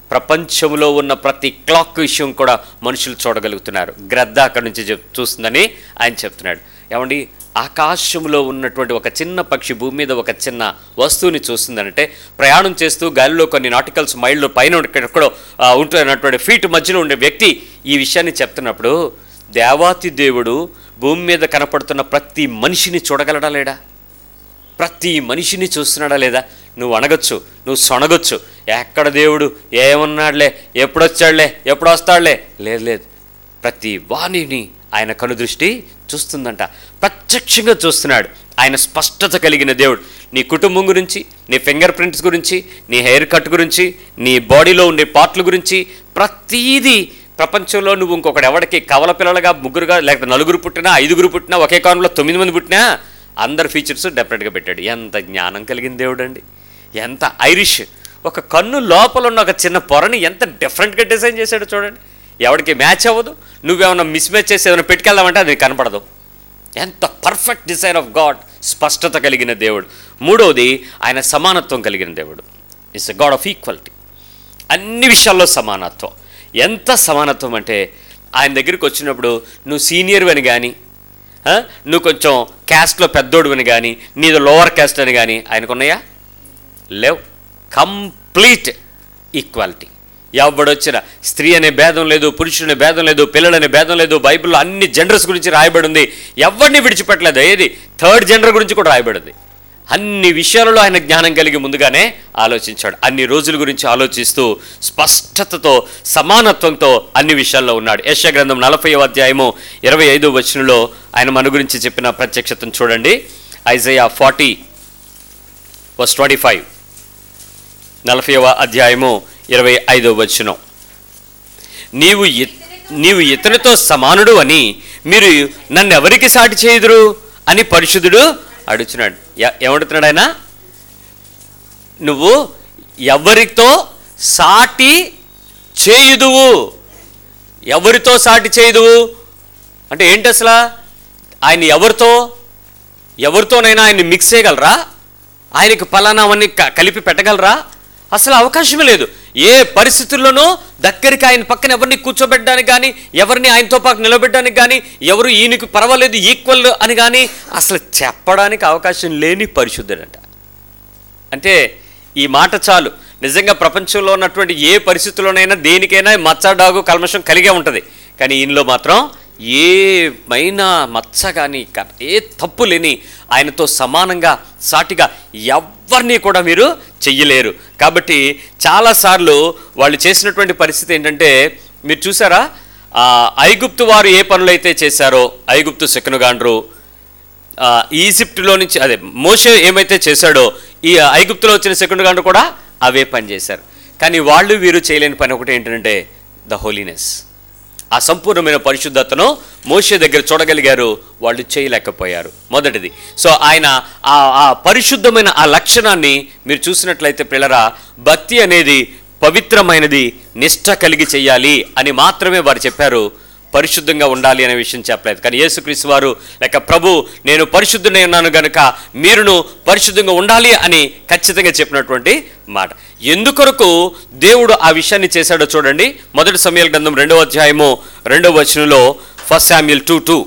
ప్రపంచంలో ఉన్న ప్రతి క్లాక్ విషయం కూడా మనుషులు చూడగలుగుతున్నారు గ్రద్ద అక్కడి నుంచి చెప్ చూస్తుందని ఆయన చెప్తున్నాడు ఏమండి ఆకాశంలో ఉన్నటువంటి ఒక చిన్న పక్షి భూమి మీద ఒక చిన్న వస్తువుని చూస్తుందంటే ప్రయాణం చేస్తూ గాలిలో కొన్ని నాటికల్స్ మైళ్ళు పైన ఎక్కడో ఆ, ఉంటున్నటువంటి ఫీట్ మధ్యలో ఉండే వ్యక్తి ఈ విషయాన్ని చెప్తున్నప్పుడు దేవాతి దేవుడు భూమి మీద కనపడుతున్న ప్రతి మనిషిని చూడగలడా లేడా ప్రతి మనిషిని చూస్తున్నాడా లేదా నువ్వు అనగొచ్చు నువ్వు సొనగొచ్చు ఎక్కడ దేవుడు ఏమన్నాడులే ఎప్పుడొచ్చాడులే ఎప్పుడు వస్తాడులే లేదు లేదు ప్రతి వాణిని ఆయన కనుదృష్టి చూస్తుందంట ప్రత్యక్షంగా చూస్తున్నాడు ఆయన స్పష్టత కలిగిన దేవుడు నీ కుటుంబం గురించి నీ ఫింగర్ ప్రింట్స్ గురించి నీ హెయిర్ కట్ గురించి నీ బాడీలో ఉండే పార్ట్ల గురించి ప్రతీదీ ప్రపంచంలో నువ్వు ఇంకొకటి ఎవడికి కవల పిల్లలుగా ముగ్గురుగా లేకపోతే నలుగురు పుట్టినా ఐదుగురు పుట్టినా ఒకే కాలంలో తొమ్మిది మంది పుట్టినా అందరి ఫీచర్స్ డెఫినెట్గా పెట్టాడు ఎంత జ్ఞానం కలిగిన దేవుడు అండి ఎంత ఐరిష్ ఒక కన్ను లోపల ఉన్న ఒక చిన్న పొరని ఎంత డిఫరెంట్గా డిజైన్ చేశాడు చూడండి ఎవరికి మ్యాచ్ అవ్వదు నువ్వేమన్నా మిస్ మ్యాచ్ చేసి ఏమైనా పెట్టుకెళ్దామంటే అది కనపడదు ఎంత పర్ఫెక్ట్ డిజైన్ ఆఫ్ గాడ్ స్పష్టత కలిగిన దేవుడు మూడవది ఆయన సమానత్వం కలిగిన దేవుడు it's a God of equality అన్ని విషయాల్లో సమానత్వం ఎంత సమానత్వం అంటే ఆయన దగ్గరికి వచ్చినప్పుడు నువ్వు సీనియర్ అని కానీ నువ్వు కొంచెం క్యాస్ట్లో పెద్దోడు అని కానీ నీది లోవర్ క్యాస్ట్ అని కానీ ఆయనకున్నాయా లేవు కంప్లీట్ ఈక్వాలిటీ ఎవడొచ్చిన స్త్రీ అనే భేదం లేదు పురుషుడు అనే భేదం లేదు పిల్లలనే భేదం లేదు బైబిల్లో అన్ని జెండర్స్ గురించి రాయబడి ఉంది ఎవరిని విడిచిపెట్టలేదు ఏది థర్డ్ జెండర్ గురించి కూడా రాయబడింది అన్ని విషయాలలో ఆయన జ్ఞానం కలిగి ముందుగానే ఆలోచించాడు అన్ని రోజుల గురించి ఆలోచిస్తూ స్పష్టతతో సమానత్వంతో అన్ని విషయాల్లో ఉన్నాడు యశ గ్రంథం నలభై అధ్యాయము ఇరవై ఐదో వచనంలో ఆయన మన గురించి చెప్పిన ప్రత్యక్షతను చూడండి Isaiah forty verse twenty five నలభైవ అధ్యాయము ఇరవై ఐదో వచనం నీవు ఇ- నీవు ఇతనితో సమానుడు అని మీరు నన్ను ఎవరికి సాటి చేయుదురు అని పరిశుద్ధుడు అడుగుతున్నాడు ఎ- ఏమడుగుతున్నాడు ఆయన నువ్వు ఎవరితో సాటి చేయుదువు ఎవరితో సాటి చేయుదువు అంటే ఏంటి అసలు ఆయన ఎవరితో ఎవరితోనైనా ఆయన్ని మిక్స్ చేయగలరా ఆయనకి పలానావన్నీ క- కలిపి పెట్టగలరా అసలు అవకాశమే లేదు ఏ పరిస్థితుల్లోనూ దగ్గరికి ఆయన పక్కన ఎవరిని కూర్చోబెట్టడానికి కానీ ఎవరిని ఆయనతో పాటు నిలబెట్టడానికి కానీ ఎవరు ఈయనకి పర్వాలేదు ఈక్వల్ అని కానీ అసలు చెప్పడానికి అవకాశం లేని పరిశుద్ధుడంట అంటే ఈ మాట చాలు నిజంగా ప్రపంచంలో ఉన్నటువంటి ఏ పరిస్థితుల్లోనైనా దేనికైనా మచ్చ డాగు కల్మషం కలిగే ఉంటుంది కానీ ఈయనలో మాత్రం ఏమైనా మచ్చ కానీ క- ఏ తప్పు లేని ఆయనతో సమానంగా సాటిగా ఎవరిని కూడా మీరు చెయ్యలేరు కాబట్టి చాలాసార్లు వాళ్ళు చేసినటువంటి పరిస్థితి ఏంటంటే మీరు చూసారా ఆ, ఐగుప్తు వారు ఏ పనులైతే చేశారో ఐగుప్తు శకునుగాండ్రు ఆ, ఈజిప్టులో నుంచి అదే మోషే ఏమైతే చేశాడో ఈ ఐగుప్తులో వచ్చిన సెకండ్ గాండు కూడా అవే పని చేశారు కానీ వాళ్ళు వీరు చేయలేని పని ఒకటి ఏంటంటే ద హోలీనెస్ ఆ సంపూర్ణమైన పరిశుద్ధతను మోషే దగ్గర చూడగలిగారు వాళ్ళు చేయలేకపోయారు మొదటిది సో ఆయన ఆ ఆ పరిశుద్ధమైన ఆ లక్షణాన్ని మీరు చూసినట్లయితే పిల్లరా భక్తి అనేది పవిత్రమైనది నిష్ట కలిగి చెయ్యాలి అని మాత్రమే వారు చెప్పారు పరిశుద్ధంగా ఉండాలి అనే విషయం చెప్పలేదు కానీ యేసుక్రీస్తు వారు లేక ప్రభు నేను పరిశుద్ధునే ఉన్నాను గనుక మీరును పరిశుద్ధంగా ఉండాలి అని ఖచ్చితంగా చెప్పినటువంటి మాట ఎందుకొరకు దేవుడు ఆ విషయాన్ని చేశాడో చూడండి మొదటి సమయాల గ్రంథం రెండవ అధ్యాయము రెండవ వచనంలో ఫస్ట్ శామ్యుల్ టూ టూ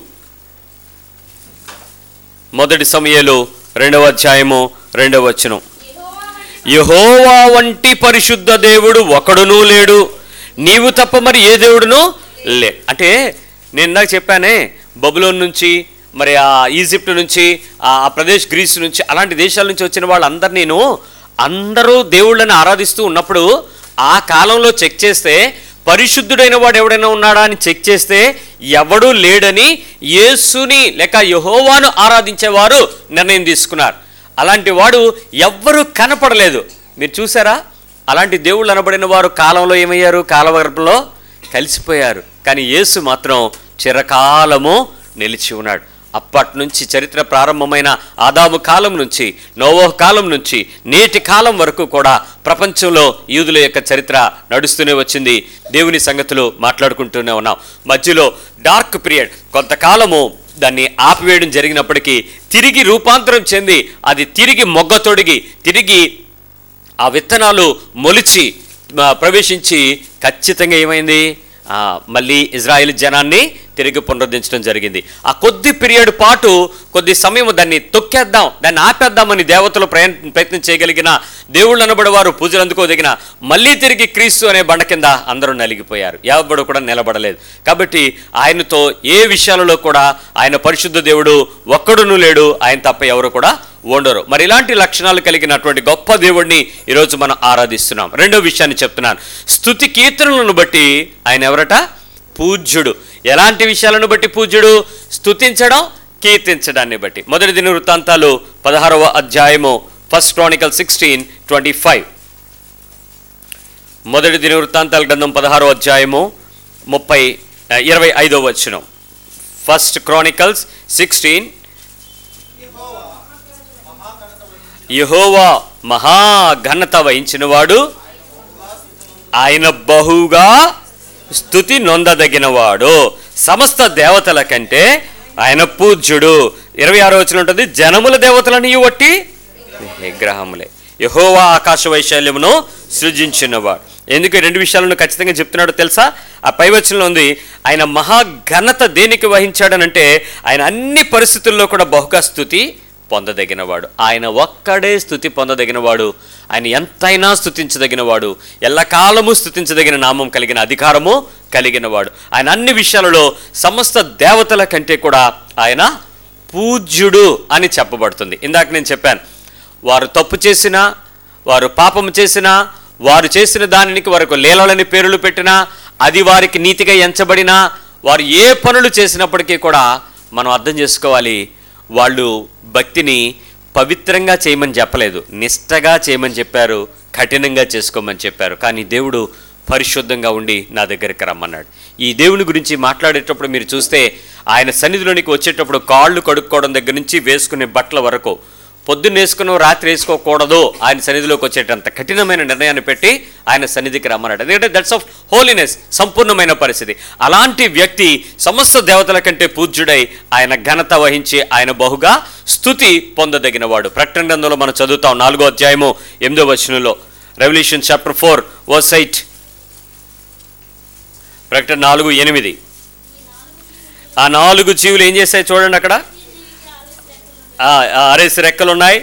మొదటి సమయాలు రెండవ అధ్యాయము రెండవ వచనం యహోవా వంటి పరిశుద్ధ దేవుడు ఒకడునూ లేడు నీవు తప్ప మరి ఏ దేవుడును లే అంటే నేను ఇందాక చెప్పానే బబులోన్ నుంచి మరి ఆ ఈజిప్ట్ నుంచి ఆ ఆ ప్రదేశ్ గ్రీస్ నుంచి అలాంటి దేశాల నుంచి వచ్చిన వాళ్ళందరు నేను అందరూ దేవుళ్ళని ఆరాధిస్తూ ఉన్నప్పుడు ఆ కాలంలో చెక్ చేస్తే పరిశుద్ధుడైన వాడు ఎవడైనా ఉన్నాడా అని చెక్ చేస్తే ఎవడూ లేడని యేసుని లేక యహోవాను ఆరాధించేవారు నిర్ణయం తీసుకున్నారు అలాంటి వాడు ఎవ్వరూ కనపడలేదు మీరు చూసారా అలాంటి దేవుళ్ళు అనబడిన వారు కాలంలో ఏమయ్యారు కాలగర్భంలో కలిసిపోయారు కానీ యేసు మాత్రం చిరకాలము నిలిచి ఉన్నాడు అప్పటి నుంచి చరిత్ర ప్రారంభమైన ఆదాము కాలం నుంచి నోవోహ కాలం నుంచి నేటి కాలం వరకు కూడా ప్రపంచంలో యూదుల యొక్క చరిత్ర నడుస్తూనే వచ్చింది దేవుని సంగతులు మాట్లాడుకుంటూనే ఉన్నాం మధ్యలో డార్క్ పీరియడ్ కొంతకాలము దాన్ని ఆపివేయడం జరిగినప్పటికీ తిరిగి రూపాంతరం చెంది అది తిరిగి మొగ్గ తొడిగి తిరిగి ఆ విత్తనాలు మొలిచి ఆ, ప్రవేశించి ఖచ్చితంగా ఏమైంది ఆ, మళ్ళీ ఇజ్రాయెల్ జనాన్ని తిరిగి పునరుద్ధరించడం జరిగింది ఆ కొద్ది పీరియడ్ పాటు కొద్ది సమయం దాన్ని తొక్కేద్దాం దాన్ని ఆపేద్దామని దేవతలు ప్రయత్నం ప్రయత్నం చేయగలిగిన దేవుళ్ళు అనబడి వారు పూజలు అందుకోదగిన మళ్ళీ తిరిగి క్రీస్తు అనే బండ కింద అందరూ నలిగిపోయారు ఎవరు కూడా నిలబడలేదు కాబట్టి ఆయనతో ఏ విషయాలలో కూడా ఆయన పరిశుద్ధ దేవుడు ఒక్కడును లేడు ఆయన తప్ప ఎవరు కూడా ఉండరు మరి ఇలాంటి లక్షణాలు కలిగినటువంటి గొప్ప దేవుడిని ఈరోజు మనం ఆరాధిస్తున్నాం రెండో విషయాన్ని చెప్తున్నాను స్థుతి కీర్తనలను బట్టి ఆయన ఎవరట పూజ్యుడు ఎలాంటి విషయాలను బట్టి పూజ్యుడు స్థుతించడం కీర్తించడాన్ని బట్టి మొదటి దిన వృత్తాంతాలు పదహారవ అధ్యాయము first Chronicle sixteen twenty five మొదటి దిన వృత్తాంతాల గ్రంథం పదహారో అధ్యాయము ముప్పై ఆ, ఇరవై ఐదో వచనం ఫస్ట్ క్రానికల్స్ సిక్స్టీన్ యహోవా మహాఘనత వహించినవాడు ఆయన బహుగా స్థుతి నొందదగినవాడు సమస్త దేవతల కంటే ఆయన పూజ్యుడు ఇరవై ఆరో వచ్చిన ఉంటుంది జనముల దేవతలని వట్టి విగ్రహములే యహోవా ఆకాశ వైశాల్యమును సృజించినవాడు ఎందుకు ఈ రెండు విషయాలను ఖచ్చితంగా చెప్తున్నాడో తెలుసా ఆ పై వచనంలో ఉంది ఆయన మహాఘనత దేనికి వహించాడనంటే ఆయన అన్ని పరిస్థితుల్లో కూడా బహుగా స్థుతి పొందదగినవాడు ఆయన ఒక్కడే స్థుతి పొందదగినవాడు ఆయన ఎంతైనా స్థుతించదగినవాడు ఎల్లకాలము స్థుతించదగిన నామం కలిగిన అధికారము కలిగినవాడు ఆయన అన్ని విషయాలలో సమస్త దేవతల కంటే కూడా ఆయన పూజ్యుడు అని చెప్పబడుతుంది ఇందాక నేను చెప్పాను వారు తప్పు చేసినా వారు పాపము చేసినా వారు చేసిన దానికి వారికి లీలలని పేర్లు పెట్టినా అది వారికి నీతిగా ఎంచబడినా వారు ఏ పనులు చేసినప్పటికీ కూడా మనం అర్థం చేసుకోవాలి వాళ్ళు భక్తిని పవిత్రంగా చేయమని చెప్పలేదు నిష్టగా చేయమని చెప్పారు కఠినంగా చేసుకోమని చెప్పారు కానీ దేవుడు పరిశుద్ధంగా ఉండి నా దగ్గరికి రమ్మన్నాడు ఈ దేవుని గురించి మాట్లాడేటప్పుడు మీరు చూస్తే ఆయన సన్నిధిలోనికి వచ్చేటప్పుడు కాళ్ళు కడుక్కోవడం దగ్గర నుంచి వేసుకునే బట్టల వరకు పొద్దున్న వేసుకుని రాత్రి వేసుకోకూడదు ఆయన సన్నిధిలోకి వచ్చేటంత కఠినమైన నిర్ణయాన్ని పెట్టి ఆయన సన్నిధికి రమ్మన్నాడు ఎందుకంటే దట్స్ ఆఫ్ హోలీనెస్ సంపూర్ణమైన పరిస్థితి అలాంటి వ్యక్తి సమస్త దేవతల కంటే పూజ్యుడై ఆయన ఘనత వహించి ఆయన బహుగా స్థుతి పొందదగినవాడు ప్రకటన గ్రంథంలో మనం చదువుతాం నాలుగో అధ్యాయము ఎనిమిదో వచనంలో Revelation chapter four verse eight ప్రకటన నాలుగు ఎనిమిది ఆ నాలుగు జీవులు ఏం చేస్తాయి చూడండి అక్కడ ఆ, ఆ, అరేసి రెక్కలు ఉన్నాయి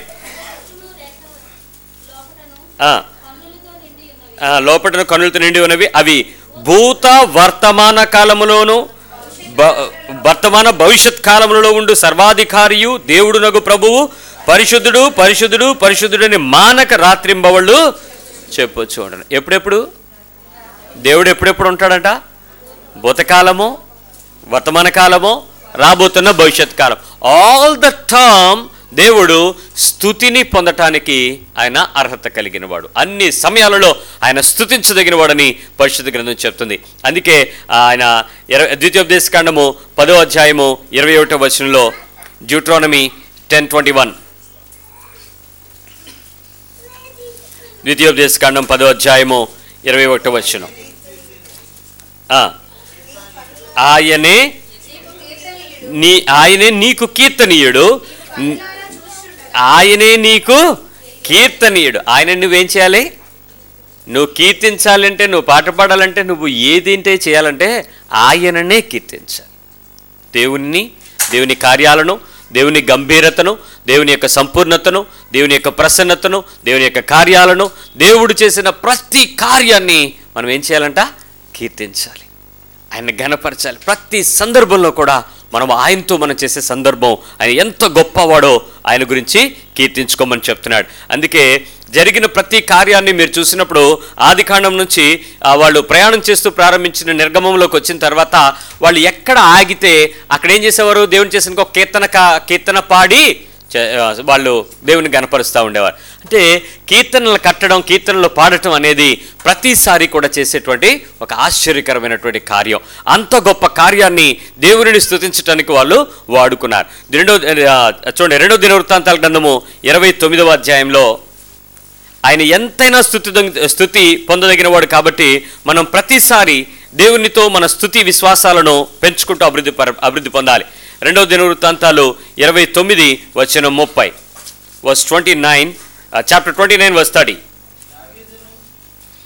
ఆ, ఆ, లోపటను కన్నులతో నిండి ఉన్నవి అవి భూత వర్తమాన కాలములోను బ- వర్తమాన భవిష్యత్ కాలములలో ఉండు సర్వాధికారియు దేవుడునగు ప్రభువు పరిశుద్ధుడు పరిశుద్ధుడు పరిశుద్ధుడని మానక రాత్రింబవళ్ళు చెప్పు చూడండి ఎప్పుడెప్పుడు దేవుడు ఎప్పుడెప్పుడు ఉంటాడంట భూతకాలము వర్తమాన కాలము రాబోతున్న భవిష్యత్ కాలం ఆల్ ద టర్మ్ దేవుడు స్థుతిని పొందటానికి ఆయన అర్హత కలిగిన వాడు అన్ని సమయాలలో ఆయన స్థుతించదగిన వాడని పరిశుద్ధ గ్రంథం చెప్తుంది అందుకే ఆయన ఇరవై ద్వితీయోపదేశ కాండము పదో అధ్యాయము ఇరవై ఒకటో వచనంలో జ్యూట్రానమీ టెన్ ట్వంటీ వన్ ద్వితీయోపదేశ కాండం పదో అధ్యాయము ఇరవై ఒకటో వచనం ఆ. ఆయనే నీ ఆయనే నీకు కీర్తనీయుడు న్- ఆయనే నీకు కీర్తనీయుడు ఆయన నువ్వేం చేయాలి నువ్వు కీర్తించాలంటే నువ్వు పాట పాడాలంటే నువ్వు ఏదింటే చేయాలంటే ఆయననే కీర్తించాలి దేవుణ్ణి దేవుని కార్యాలను దేవుని గంభీరతను దేవుని యొక్క సంపూర్ణతను దేవుని యొక్క ప్రసన్నతను దేవుని యొక్క కార్యాలను దేవుడు చేసిన ప్రతి కార్యాన్ని మనం ఏం చేయాలంట కీర్తించాలి ఆయన ఘనపరచాలి ప్రతి సందర్భంలో కూడా మనం ఆయనతో మనం చేసే సందర్భం ఆయన ఎంత గొప్పవాడో ఆయన గురించి కీర్తించుకోమని చెప్తున్నాడు అందుకే జరిగిన ప్రతి కార్యాన్ని మీరు చూసినప్పుడు ఆదికాండం నుంచి ఆ, వాళ్ళు ప్రయాణం చేస్తూ ప్రారంభించిన నిర్గమంలోకి వచ్చిన తర్వాత వాళ్ళు ఎక్కడ ఆగితే అక్కడ ఏం చేసేవారు దేవుని చేసిన ఒక కీర్తన కా- కీర్తన పాడి చే- ఆ, వాళ్ళు దేవుని గనపరుస్తూ ఉండేవారు అంటే కీర్తనలు కట్టడం కీర్తనలు పాడటం అనేది ప్రతిసారి కూడా చేసేటువంటి ఒక ఆశ్చర్యకరమైనటువంటి కార్యం అంత గొప్ప కార్యాన్ని దేవునిని స్తుతించడానికి వాళ్ళు వాడుకున్నారు రెండో ఆ, చూడండి రెండో దినవృత్తాంతాల గ్రంథము ఇరవై తొమ్మిదవ అధ్యాయంలో ఆయన ఎంతైనా స్థుతి స్థుతి పొందదగిన వాడు కాబట్టి మనం ప్రతిసారి దేవునితో మన స్థుతి విశ్వాసాలను పెంచుకుంటూ అభివృద్ధి పర- అభివృద్ధి పొందాలి రెండవ దినవృత్తాంతాలు ఇరవై తొమ్మిది వచ్చిన ముప్పై verse twenty nine chapter twenty nine verse thirty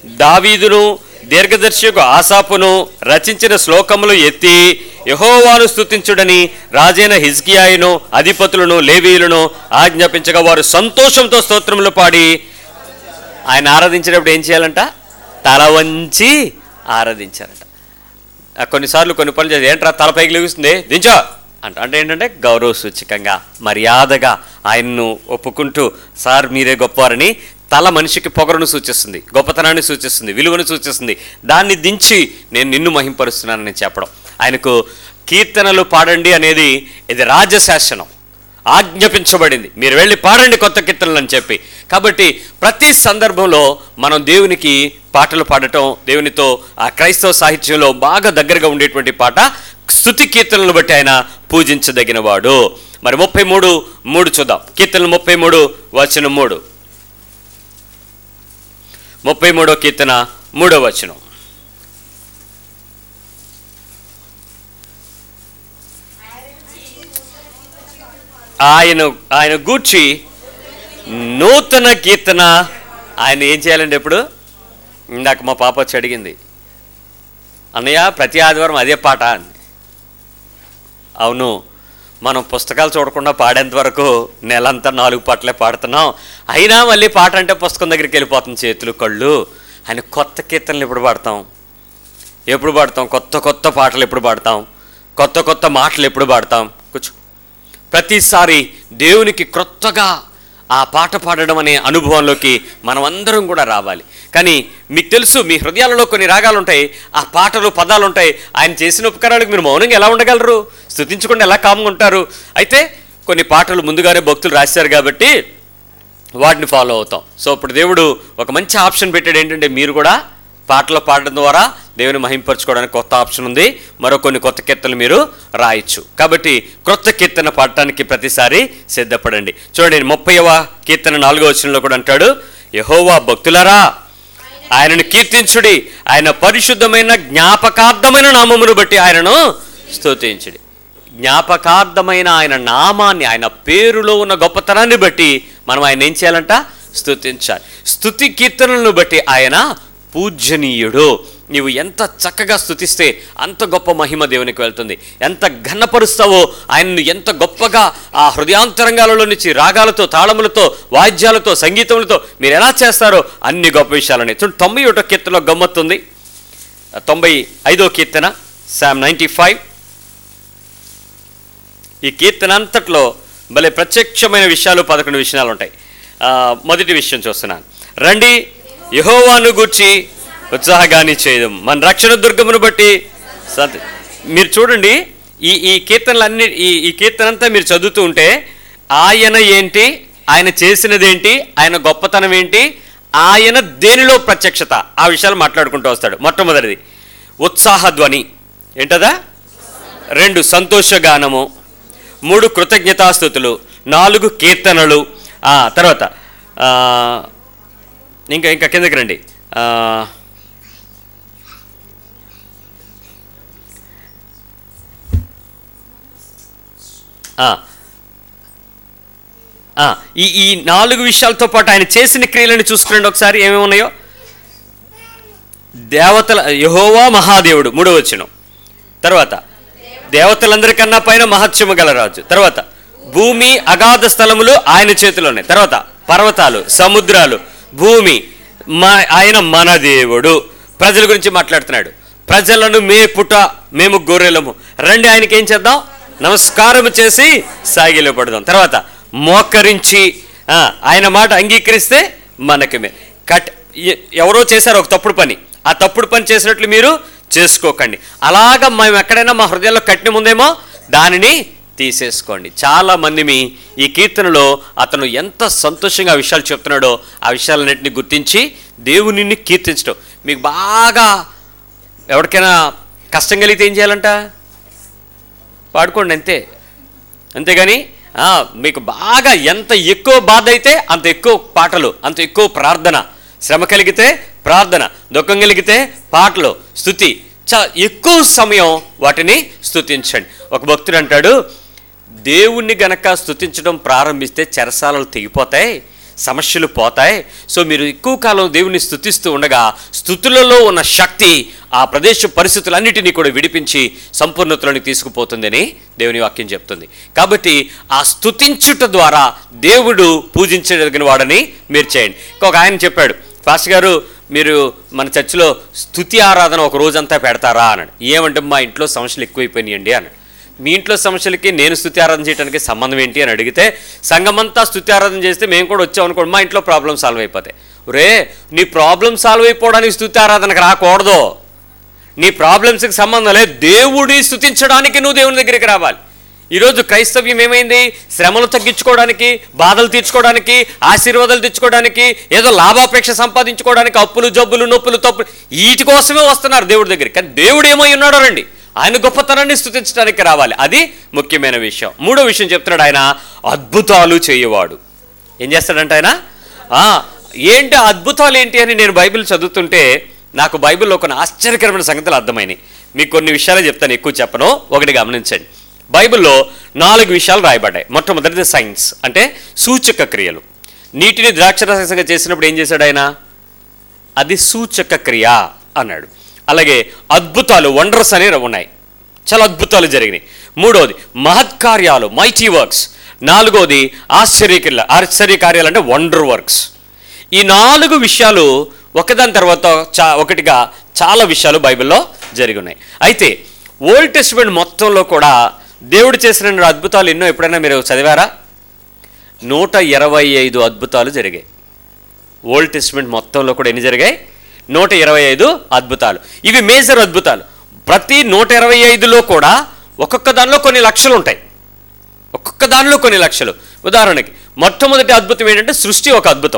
దావీదును దీర్ఘదర్శికు ఆసాపును రచించిన శ్లోకములు ఎత్తి యహోవాను స్తుతించుడని రాజైన హిజ్కియాయును అధిపతులను లేవీయులను ఆజ్ఞాపించగా వారు సంతోషంతో స్తోత్రములు పాడి ఆయన ఆరాధించేటప్పుడు ఏం చేయాలంట తల వంచి ఆరాధించారట ఆ కొన్నిసార్లు కొన్ని పనులు చేసి ఏంట్రా తలపైకి లెగుస్తుంది దించో అంట అంటే ఏంటంటే గౌరవ సూచకంగా మర్యాదగా ఆయన్ను ఒప్పుకుంటూ సార్ మీరే గొప్పవారని తల మనిషికి పొగరును సూచిస్తుంది గొప్పతనాన్ని సూచిస్తుంది విలువను సూచిస్తుంది దాన్ని దించి నేను నిన్ను మహింపరుస్తున్నానని చెప్పడం ఆయనకు కీర్తనలు పాడండి అనేది ఇది రాజశాసనం ఆజ్ఞాపించబడింది మీరు వెళ్ళి పాడండి కొత్త కీర్తనలు అని చెప్పి కాబట్టి ప్రతి సందర్భంలో మనం దేవునికి పాటలు పాడటం దేవునితో ఆ క్రైస్తవ సాహిత్యంలో బాగా దగ్గరగా ఉండేటువంటి పాట స్థుతి కీర్తనలను బట్టి ఆయన పూజించదగిన వాడు మరి ముప్పై మూడు మూడు చూద్దాం కీర్తనలు ముప్పై మూడు వచనం మూడు ముప్పై మూడో కీర్తన మూడో వచనం ఆయన ఆయన గూర్చి నూతన కీర్తన ఆయన ఏం చేయాలండి ఎప్పుడు ఇందాక మా పాప వచ్చి అడిగింది అన్నయ్య ప్రతి ఆదివారం అదే పాట అంది అవును మనం పుస్తకాలు చూడకుండా పాడేంత వరకు నెలంతా నాలుగు పాటలే పాడుతున్నాం అయినా మళ్ళీ పాట అంటే పుస్తకం దగ్గరికి వెళ్ళిపోతుంది చేతులు కళ్ళు ఆయన కొత్త కీర్తనలు ఎప్పుడు పాడతాం ఎప్పుడు పాడతాం కొత్త కొత్త పాటలు ఎప్పుడు పాడతాం కొత్త కొత్త మాటలు ఎప్పుడు పాడతాం కూర్చో ప్రతిసారి దేవునికి క్రొత్తగా ఆ పాట పాడడం అనే అనుభవంలోకి మనం అందరం కూడా రావాలి కానీ మీకు తెలుసు మీ హృదయాలలో కొన్ని రాగాలు ఉంటాయి ఆ పాటలు పదాలు ఉంటాయి ఆయన చేసిన ఉపకారాలకు మీరు మౌనంగా ఎలా ఉండగలరు స్థుతించకుండా ఎలా కామ్గా ఉంటారు అయితే కొన్ని పాటలు ముందుగానే భక్తులు రాశారు కాబట్టి వాటిని ఫాలో అవుతాం సో ఇప్పుడు దేవుడు ఒక మంచి ఆప్షన్ పెట్టాడు ఏంటంటే మీరు కూడా పాటలు పాడడం ద్వారా దేవుని మహింపరచుకోవడానికి కొత్త ఆప్షన్ ఉంది మరో కొన్ని కొత్త కీర్తనలు మీరు రాయొచ్చు కాబట్టి క్రొత్త కీర్తన పాడటానికి ప్రతిసారి సిద్ధపడండి చూడండి ముప్పైవ కీర్తన నాలుగో వచనంలో కూడా అంటాడు యహోవా భక్తులరా ఆయనను కీర్తించుడి ఆయన పరిశుద్ధమైన జ్ఞాపకార్థమైన నామమును బట్టి ఆయనను స్తుతించుడి జ్ఞాపకార్థమైన ఆయన నామాన్ని ఆయన పేరులో ఉన్న గొప్పతనాన్ని బట్టి మనం ఆయన ఏం చేయాలంట స్తుతించాలి స్తుతి కీర్తనలను బట్టి ఆయన పూజనీయుడు నీవు ఎంత చక్కగా స్తుతిస్తే అంత గొప్ప మహిమ దేవునికి వెళ్తుంది ఎంత ఘనపరుస్తావో ఆయన్ను ఎంత గొప్పగా ఆ హృదయాంతరంగాలలో నుంచి రాగాలతో తాళములతో వాద్యాలతో సంగీతములతో మీరు ఎలా చేస్తారో అన్ని గొప్ప విషయాలని చూడండి తొంభై ఒకటో కీర్తనలో గమ్మత్తుంది తొంభై ఐదో కీర్తన శామ్ నైంటీ ఫైవ్ ఈ కీర్తన అంతట్లో భలే ప్రత్యక్షమైన విషయాలు పదకొండు విషయాలు ఉంటాయి ఆ, మొదటి విషయం చూస్తున్నాను రండి యహోవాను గూర్చి ఉత్సాహగాని చేయడం మన రక్షణ దుర్గమును బట్టి సంత మీరు చూడండి ఈ ఈ కీర్తనలన్నీ ఈ ఈ కీర్తన అంతా మీరు చదువుతూ ఉంటే ఆయన ఏంటి ఆయన చేసినది ఏంటి ఆయన గొప్పతనం ఏంటి ఆయన దేనిలో ప్రత్యక్షత ఆ విషయాలు మాట్లాడుకుంటూ వస్తాడు మొట్టమొదటిది ఉత్సాహధ్వని ఏంటదా రెండు సంతోషగానము మూడు కృతజ్ఞతాస్థుతులు నాలుగు కీర్తనలు ఆ, తర్వాత ఆ, ఇంకా ఇంకా కిందకి రండి ఆ, ఆ, ఆ, ఈ ఈ నాలుగు విషయాలతో పాటు ఆయన చేసిన క్రియలను చూసుకురండి ఒకసారి ఏమేమి ఉన్నాయో దేవతల యహోవా మహాదేవుడు మూడో వచ్చిన తర్వాత దేవతలందరికన్నా పైన మహత్యము గల రాజు తర్వాత భూమి అగాధ స్థలములు ఆయన చేతిలో ఉన్నాయి తర్వాత పర్వతాలు సముద్రాలు భూమి మా ఆయన మన దేవుడు ప్రజల గురించి మాట్లాడుతున్నాడు ప్రజలను మేపుట మేము గొర్రెలము రండి ఆయనకి ఏం చేద్దాం నమస్కారం చేసి సాగిలో పడదాం తర్వాత మోకరించి ఆ, ఆయన మాట అంగీకరిస్తే మనకి మే కట్ ఎ- ఎవరో చేశారు ఒక తప్పుడు పని ఆ తప్పుడు పని చేసినట్లు మీరు చేసుకోకండి అలాగ మేము ఎక్కడైనా మా హృదయంలో కట్టిన ఉందేమో దానిని తీసేసుకోండి చాలా మంది మీ ఈ కీర్తనలో అతను ఎంత సంతోషంగా ఆ విషయాలు చెప్తున్నాడో ఆ విషయాలన్నింటినీ గుర్తించి దేవునిని కీర్తించడం మీకు బాగా ఎవరికైనా కష్టం కలిగితే ఏం చేయాలంట పాడుకోండి అంతే అంతేగాని ఆ, మీకు బాగా ఎంత ఎక్కువ బాధ అయితే అంత ఎక్కువ పాటలు అంత ఎక్కువ ప్రార్థన శ్రమ కలిగితే ప్రార్థన దుఃఖం కలిగితే పాటలు స్థుతి చాలా ఎక్కువ సమయం వాటిని స్థుతించండి ఒక భక్తుడు అంటాడు దేవుణ్ణి గనక స్థుతించడం ప్రారంభిస్తే చెరసాలలు తెగిపోతాయి సమస్యలు పోతాయి సో మీరు ఎక్కువ కాలం దేవుని స్థుతిస్తూ ఉండగా స్థుతులలో ఉన్న శక్తి ఆ ప్రదేశ పరిస్థితులన్నిటినీ కూడా విడిపించి సంపూర్ణతలోనికి తీసుకుపోతుందని దేవుని వాక్యం చెప్తుంది కాబట్టి ఆ స్థుతించుట ద్వారా దేవుడు పూజించదగిన వాడని మీరు చేయండి ఇంకొక ఆయన చెప్పాడు పాస్టర్ గారు మీరు మన చర్చిలో స్థుతి ఆరాధన ఒక రోజంతా పెడతారా అన్నాడు ఏమంటే మా ఇంట్లో సమస్యలు ఎక్కువైపోయినాయండి అన్నాడు మీ ఇంట్లో సమస్యలకి నేను స్థుతి ఆరాధన చేయడానికి సంబంధం ఏంటి అని అడిగితే సంఘమంతా స్థుతి ఆరాధన చేస్తే మేము కూడా వచ్చాం అనుకోండి మా ఇంట్లో ప్రాబ్లం సాల్వ్ అయిపోతాయి రే నీ ప్రాబ్లం సాల్వ్ అయిపోవడానికి స్థుతి ఆరాధనకు రాకూడదు నీ ప్రాబ్లమ్స్కి సంబంధం లేదు దేవుడి స్థుతించడానికి నువ్వు దేవుని దగ్గరికి రావాలి ఈరోజు క్రైస్తవ్యం ఏమైంది శ్రమలు తగ్గించుకోవడానికి బాధలు తీర్చుకోవడానికి ఆశీర్వాదాలు తెచ్చుకోవడానికి ఏదో లాభాపేక్ష సంపాదించుకోవడానికి అప్పులు జబ్బులు నొప్పులు తప్పులు వీటి కోసమే వస్తున్నారు దేవుడి దగ్గరికి కానీ దేవుడు ఏమై ఉన్నాడో రండి ఆయన గొప్పతనాన్ని స్థుతించడానికి రావాలి అది ముఖ్యమైన విషయం మూడో విషయం చెప్తున్నాడు ఆయన అద్భుతాలు చేయవాడు ఏం చేస్తాడంట ఆయన ఆ, ఏంటి ఆ అద్భుతాలు ఏంటి అని నేను బైబిల్ చదువుతుంటే నాకు బైబిల్లో కొన్ని ఆశ్చర్యకరమైన సంగతులు అర్థమైనాయి మీకు కొన్ని విషయాలు చెప్తాను ఎక్కువ చెప్పను ఒకటి గమనించండి బైబిల్లో నాలుగు విషయాలు రాయబడ్డాయి మొట్టమొదటిది సైన్స్ అంటే సూచక క్రియలు నీటిని ద్రాక్షరసంగా చేసినప్పుడు ఏం చేశాడు ఆయన అది సూచక క్రియ అన్నాడు అలాగే అద్భుతాలు వండర్స్ అనేవి ఉన్నాయి చాలా అద్భుతాలు జరిగినాయి మూడోది మహత్కార్యాలు మైటీ వర్క్స్ నాలుగోది ఆశ్చర్యక్రియ ఆశ్చర్యకార్యాలు అంటే వండర్ వర్క్స్ ఈ నాలుగు విషయాలు ఒకదాని తర్వాత చా ఒకటిగా చాలా విషయాలు బైబిల్లో జరిగి ఉన్నాయి అయితే ఓల్డ్ టెస్ట్మెంట్ మొత్తంలో కూడా దేవుడు చేసిన రెండు అద్భుతాలు ఎన్నో ఎప్పుడైనా మీరు చదివారా నూట ఇరవై ఐదు అద్భుతాలు జరిగాయి ఓల్డ్ టెస్ట్మెంట్ మొత్తంలో కూడా ఎన్ని జరిగాయి నూట ఇరవై ఐదు అద్భుతాలు ఇవి మేజర్ అద్భుతాలు ప్రతి నూట ఇరవై ఐదులో కూడా ఒక్కొక్క దానిలో కొన్ని లక్షలు ఉంటాయి ఒక్కొక్క దానిలో కొన్ని లక్షలు ఉదాహరణకి మొట్టమొదటి అద్భుతం ఏంటంటే సృష్టి ఒక అద్భుతం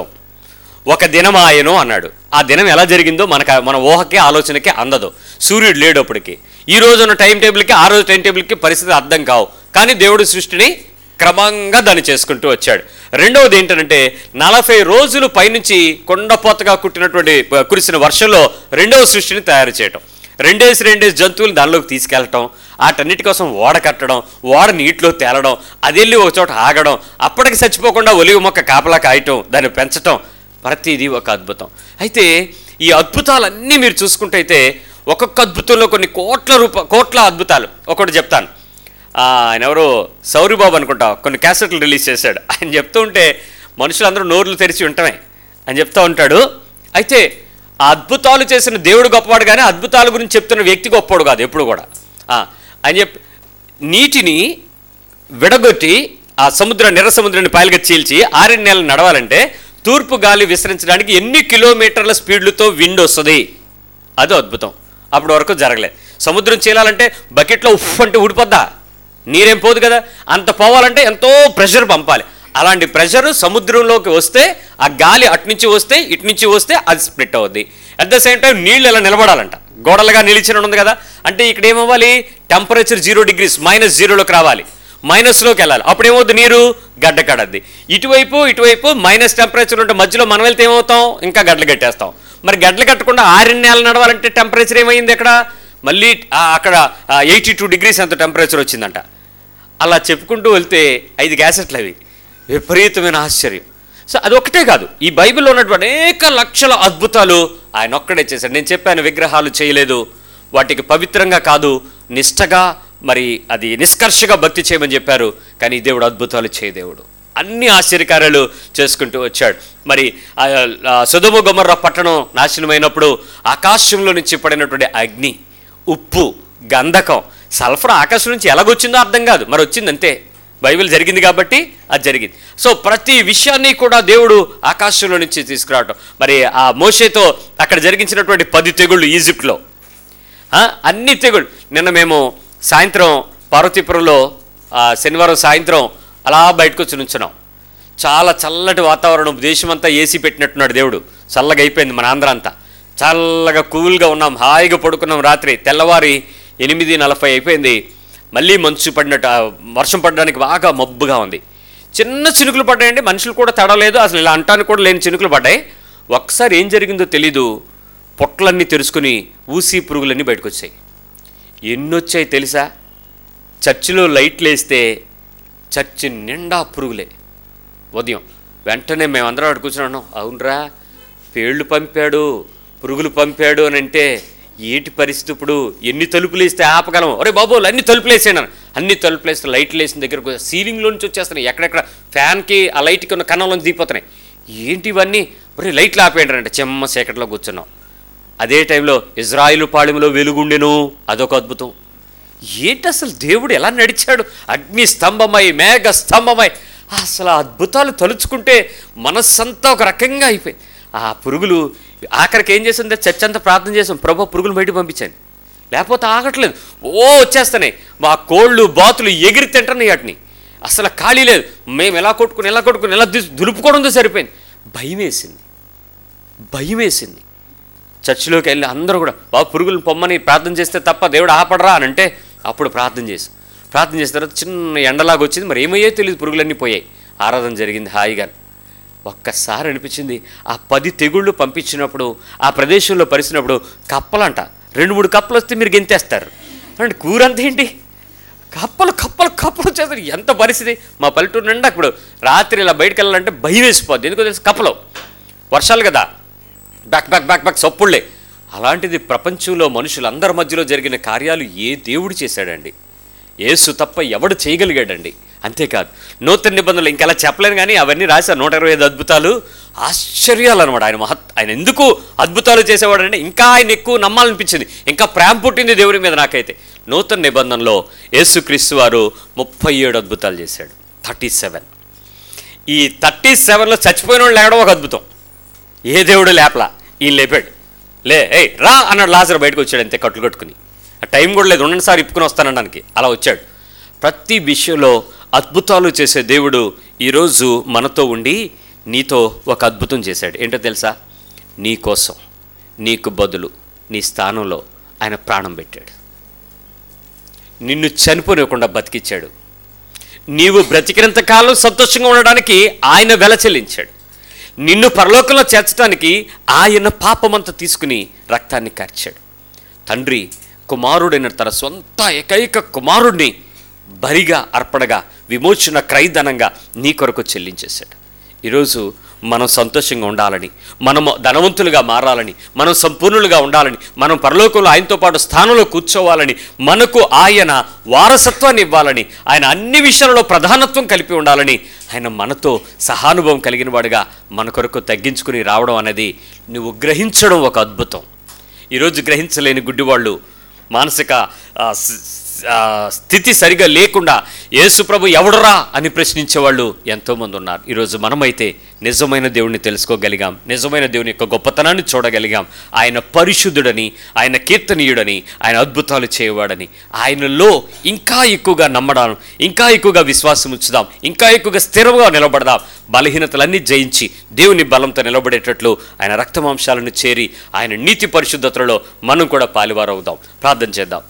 ఒక దినం ఆయను అన్నాడు ఆ దినం ఎలా జరిగిందో మనకు మన ఊహకి ఆలోచనకి అందదు సూర్యుడు లేడు అప్పటికి ఈ రోజు ఉన్న టైం టేబుల్కి ఆ రోజు టైం టేబుల్కి పరిస్థితి అర్థం కావు కానీ దేవుడు సృష్టిని క్రమంగా దాన్ని చేసుకుంటూ వచ్చాడు రెండవది ఏంటంటే నలభై రోజులు పైనుంచి కొండపోతగా కుట్టినటువంటి కురిసిన వర్షంలో రెండవ సృష్టిని తయారు చేయటం రెండేసి రెండేసి జంతువులు దానిలోకి తీసుకెళ్ళటం వాటన్నిటి కోసం ఓడ కట్టడం ఓడ నీటిలో తేలడం అది వెళ్ళి ఒక చోట ఆగడం అప్పటికి చచ్చిపోకుండా ఒలివి మొక్క కాపలా కాయటం దాన్ని పెంచటం ప్రతిదీ ఒక అద్భుతం అయితే ఈ అద్భుతాలన్నీ మీరు చూసుకుంటే అయితే ఒక్కొక్క అద్భుతంలో కొన్ని కోట్ల రూప కోట్ల అద్భుతాలు ఒకటి చెప్తాను ఆ, ఆయన ఎవరో సౌరిబాబు అనుకుంటా కొన్ని క్యాసెట్లు రిలీజ్ చేశాడు ఆయన చెప్తూ ఉంటే మనుషులందరూ నోర్లు తెరిచి ఉంటామే అని చెప్తూ ఉంటాడు అయితే ఆ అద్భుతాలు చేసిన దేవుడు గొప్పవాడు కానీ అద్భుతాల గురించి చెప్తున్న వ్యక్తి గొప్పవాడు కాదు ఎప్పుడు కూడా ఆ, అని చెప్పి నీటిని విడగొట్టి ఆ సముద్ర నిర సముద్రాన్ని పాయలుగా చీల్చి ఆరెండు నెలలు నడవాలంటే తూర్పు గాలి విసరించడానికి ఎన్ని కిలోమీటర్ల స్పీడ్లతో విండ్ వస్తుంది అదో అద్భుతం అప్పటి వరకు జరగలేదు సముద్రం చీలాలంటే బకెట్లో ఉఫ్ అంటే ఊడిపోద్దా నీరేం పోదు కదా అంత పోవాలంటే ఎంతో ప్రెషర్ పంపాలి అలాంటి ప్రెషర్ సముద్రంలోకి వస్తే ఆ గాలి అటు నుంచి వస్తే ఇటు నుంచి వస్తే అది స్ప్లిట్ అవుద్ది అట్ ద సేమ్ టైం నీళ్ళు ఎలా నిలబడాలంట గోడలుగా నిలిచిన ఉంది కదా అంటే ఇక్కడ ఏమవ్వాలి టెంపరేచర్ జీరో డిగ్రీస్ మైనస్ జీరోలోకి రావాలి మైనస్లోకి వెళ్ళాలి అప్పుడు ఏమవుద్ది నీరు గడ్డ కడద్ది ఇటువైపు ఇటువైపు మైనస్ టెంపరేచర్ ఉంటే మధ్యలో మనం వెళ్తే ఏమవుతాం ఇంకా గడ్డలు కట్టేస్తాం మరి గడ్డలు కట్టకుండా ఆరిన్ని నెలలు నడవాలంటే టెంపరేచర్ ఏమైంది అక్కడ మళ్ళీ ఆ అక్కడ ఎయిటీ టూ డిగ్రీస్ అంత టెంపరేచర్ వచ్చిందంట అలా చెప్పుకుంటూ వెళ్తే ఐదు గ్యాసెట్లు అవి విపరీతమైన ఆశ్చర్యం సో అది ఒకటే కాదు ఈ బైబిల్లో ఉన్నటువంటి అనేక లక్షల అద్భుతాలు ఆయన ఒక్కడే చేశాడు నేను చెప్పాను విగ్రహాలు చేయలేదు వాటికి పవిత్రంగా కాదు నిష్టగా మరి అది నిష్కర్షగా భక్తి చేయమని చెప్పారు కానీ దేవుడు అద్భుతాలు చేయదేవుడు అన్ని ఆశ్చర్యకార్యాలు చేసుకుంటూ వచ్చాడు మరి సుధమ గొమర్ర పట్టణం నాశనమైనప్పుడు ఆకాశంలో నుంచి పడినటువంటి అగ్ని ఉప్పు గంధకం సల్ఫర్ ఆకాశం నుంచి ఎలాగొచ్చిందో అర్థం కాదు మరి వచ్చింది అంతే బైబిల్ జరిగింది కాబట్టి అది జరిగింది సో ప్రతి విషయాన్ని కూడా దేవుడు ఆకాశంలో నుంచి తీసుకురావటం మరి ఆ మోషేతో అక్కడ జరిగించినటువంటి పది తెగుళ్ళు ఈజిప్ట్లో ఆ, అన్ని తెగుళ్ళు నిన్న మేము సాయంత్రం పార్వతీపురంలో ఆ, శనివారం సాయంత్రం అలా బయటకు వచ్చి నుంచున్నాం చాలా చల్లటి వాతావరణం దేశమంతా ఏసీ పెట్టినట్టున్నాడు దేవుడు చల్లగా అయిపోయింది మన ఆంధ్ర అంతా చల్లగా కూల్గా ఉన్నాం హాయిగా పడుకున్నాం రాత్రి తెల్లవారి ఎనిమిది నలభై అయిపోయింది మళ్ళీ మంచు పడినట్టు ఆ, వర్షం పడడానికి బాగా మబ్బుగా ఉంది చిన్న చినుకులు పడ్డాయండి మనుషులు కూడా తడలేదు అసలు ఇలా అంటానికి కూడా లేని చినుకులు పడ్డాయి ఒక్కసారి ఏం జరిగిందో తెలీదు పొట్లన్నీ తెరుచుకుని ఊసి పురుగులన్నీ బయటకు వచ్చాయి ఎన్ని వచ్చాయి తెలుసా చర్చిలో లైట్లు వేస్తే చర్చి నిండా పురుగులే ఉదయం వెంటనే మేమందరం అక్కడ కూర్చున్నాం అవునరా పేళ్ళు పంపాడు పురుగులు పంపాడు అని అంటే ఏంటి పరిస్థితి ఇప్పుడు ఎన్ని తలుపులు వేస్తే ఆపగలం ఒరే బాబు అన్ని తలుపులు వేసాను అన్ని తలుపులు వేస్తే లైట్లు వేసిన దగ్గరకు సీలింగ్లో నుంచి వచ్చేస్తున్నాయి ఎక్కడెక్కడ ఫ్యాన్కి ఆ లైట్కి ఉన్న కన్నంలోంచి దిగిపోతున్నాయి ఏంటి ఇవన్నీ ఒరే లైట్లు ఆపేయండి అంటే చెమ్మ చీకట్లో కూర్చున్నాం అదే టైంలో ఇజ్రాయిల్ పాళెంలో వెలుగుండెను అదొక అద్భుతం ఏంటి అసలు దేవుడు ఎలా నడిచాడు అగ్ని స్తంభమై మేఘ స్తంభమై అసలు ఆ అద్భుతాలు తలుచుకుంటే మనస్సంతా ఒక రకంగా అయిపోయింది ఆ పురుగులు ఆఖరికి ఏం చేసిందో చర్చ అంతా ప్రార్థన చేసాం ప్రభు పురుగులు బయటకు పంపించాను లేకపోతే ఆగట్లేదు ఓ వచ్చేస్తున్నాయి మా కోళ్ళు బాతులు ఎగిరి తింటున్నాయి వాటిని అసలు ఖాళీ లేదు మేము ఎలా కొట్టుకుని ఎలా కొట్టుకుని ఎలా దులు- దులుపుకోవడంతో సరిపోయింది భయం వేసింది భయం వేసింది చర్చిలోకి వెళ్ళి అందరూ కూడా బాబు పురుగులను పొమ్మని ప్రార్థన చేస్తే తప్ప దేవుడు ఆపడరా అని అంటే అప్పుడు ప్రార్థన చేసి ప్రార్థన చేసిన తర్వాత చిన్న ఎండలాగా వచ్చింది మరి ఏమయ్యో తెలియదు పురుగులన్నీ పోయాయి ఆరాధన జరిగింది హాయిగా ఒక్కసారి అనిపించింది ఆ పది తెగుళ్ళు పంపించినప్పుడు ఆ ప్రదేశంలో పరిచినప్పుడు కప్పలంట రెండు మూడు కప్పలు వస్తే మీరు గెంతేస్తారు అంటే కూరంత ఏంటి కప్పలు కప్పలు కప్పలు చేస్తారు ఎంత పరిస్థితి మా పల్లెటూరు నిండా ఇప్పుడు రాత్రి ఇలా బయటకు వెళ్ళాలంటే భయం వేసిపోద్ది ఎందుకో తెలుసు కప్పలు వర్షాలు కదా బ్యాక్ బ్యాక్ బ్యాక్ బ్యాక్ సప్పుళ్ళే అలాంటిది ప్రపంచంలో మనుషులందరి మధ్యలో జరిగిన కార్యాలు ఏ దేవుడు చేశాడండి యేసు తప్ప ఎవడు చేయగలిగాడండి అంతేకాదు నూతన నిబంధనలు ఇంకెలా చెప్పలేను కానీ అవన్నీ రాశారు నూట ఇరవై ఐదు అద్భుతాలు ఆశ్చర్యాలు అనమాట ఆయన మహత్ ఆయన ఎందుకు అద్భుతాలు చేసేవాడంటే ఇంకా ఆయన ఎక్కువ నమ్మాలనిపించింది ఇంకా ప్రేమ పుట్టింది దేవుడి మీద నాకైతే నూతన నిబంధనలో యేసుక్రీస్తు వారు ముప్పై ఏడు అద్భుతాలు చేశాడు థర్టీ సెవెన్ ఈ థర్టీ సెవెన్లో చచ్చిపోయిన వాళ్ళు లేవడం ఒక అద్భుతం ఏ దేవుడు లేపలా ఈయన లేపాడు లే ఏయ్ రా అన్నాడు లాజర్ బయటకు వచ్చాడు అంతే కట్లు కట్టుకుని ఆ టైం కూడా లేదు ఉండండి సార్ ఇప్పుకుని వస్తానడానికి అలా వచ్చాడు ప్రతి విషయంలో అద్భుతాలు చేసే దేవుడు ఈరోజు మనతో ఉండి నీతో ఒక అద్భుతం చేశాడు ఏంటో తెలుసా నీ కోసం నీకు బదులు నీ స్థానంలో ఆయన ప్రాణం పెట్టాడు నిన్ను చనిపోనివ్వకుండా బతికిచ్చాడు నీవు బ్రతికినంత కాలం సంతోషంగా ఉండడానికి ఆయన వెల చెల్లించాడు నిన్ను పరలోకంలో చేర్చడానికి ఆయన పాపమంతా తీసుకుని రక్తాన్ని కార్చాడు తండ్రి కుమారుడైన తన సొంత ఏకైక కుమారుడిని బరిగా అర్పణగా విమోచన క్రైదనంగా నీ కొరకు చెల్లించేశాడు ఈరోజు మనం సంతోషంగా ఉండాలని మనము ధనవంతులుగా మారాలని మనం సంపూర్ణులుగా ఉండాలని మనం పరలోకంలో ఆయనతో పాటు స్థానంలో కూర్చోవాలని మనకు ఆయన వారసత్వాన్ని ఇవ్వాలని ఆయన అన్ని విషయాలలో ప్రధానత్వం కలిపి ఉండాలని ఆయన మనతో సహానుభవం కలిగిన వాడుగా మన కొరకు తగ్గించుకుని రావడం అనేది నువ్వు గ్రహించడం ఒక అద్భుతం ఈరోజు గ్రహించలేని గుడ్డివాళ్ళు మానసిక ఆ, స్- ఆ, స్థితి సరిగా లేకుండా యేసు ప్రభు ఎవడురా అని ప్రశ్నించేవాళ్ళు ఎంతోమంది ఉన్నారు ఈరోజు మనమైతే నిజమైన దేవుణ్ణి తెలుసుకోగలిగాం నిజమైన దేవుని యొక్క గొప్పతనాన్ని చూడగలిగాం ఆయన పరిశుద్ధుడని ఆయన కీర్తనీయుడని ఆయన అద్భుతాలు చేయవాడని ఆయనలో ఇంకా ఎక్కువగా నమ్మడం ఇంకా ఎక్కువగా విశ్వాసం ఉంచుదాం ఇంకా ఎక్కువగా స్థిరంగా నిలబడదాం బలహీనతలన్నీ జయించి దేవుని బలంతో నిలబడేటట్లు ఆయన రక్తమాంశాలను చేరి ఆయన నీతి పరిశుద్ధతలో మనం కూడా పాలివారవుదాం ప్రార్థన చేద్దాం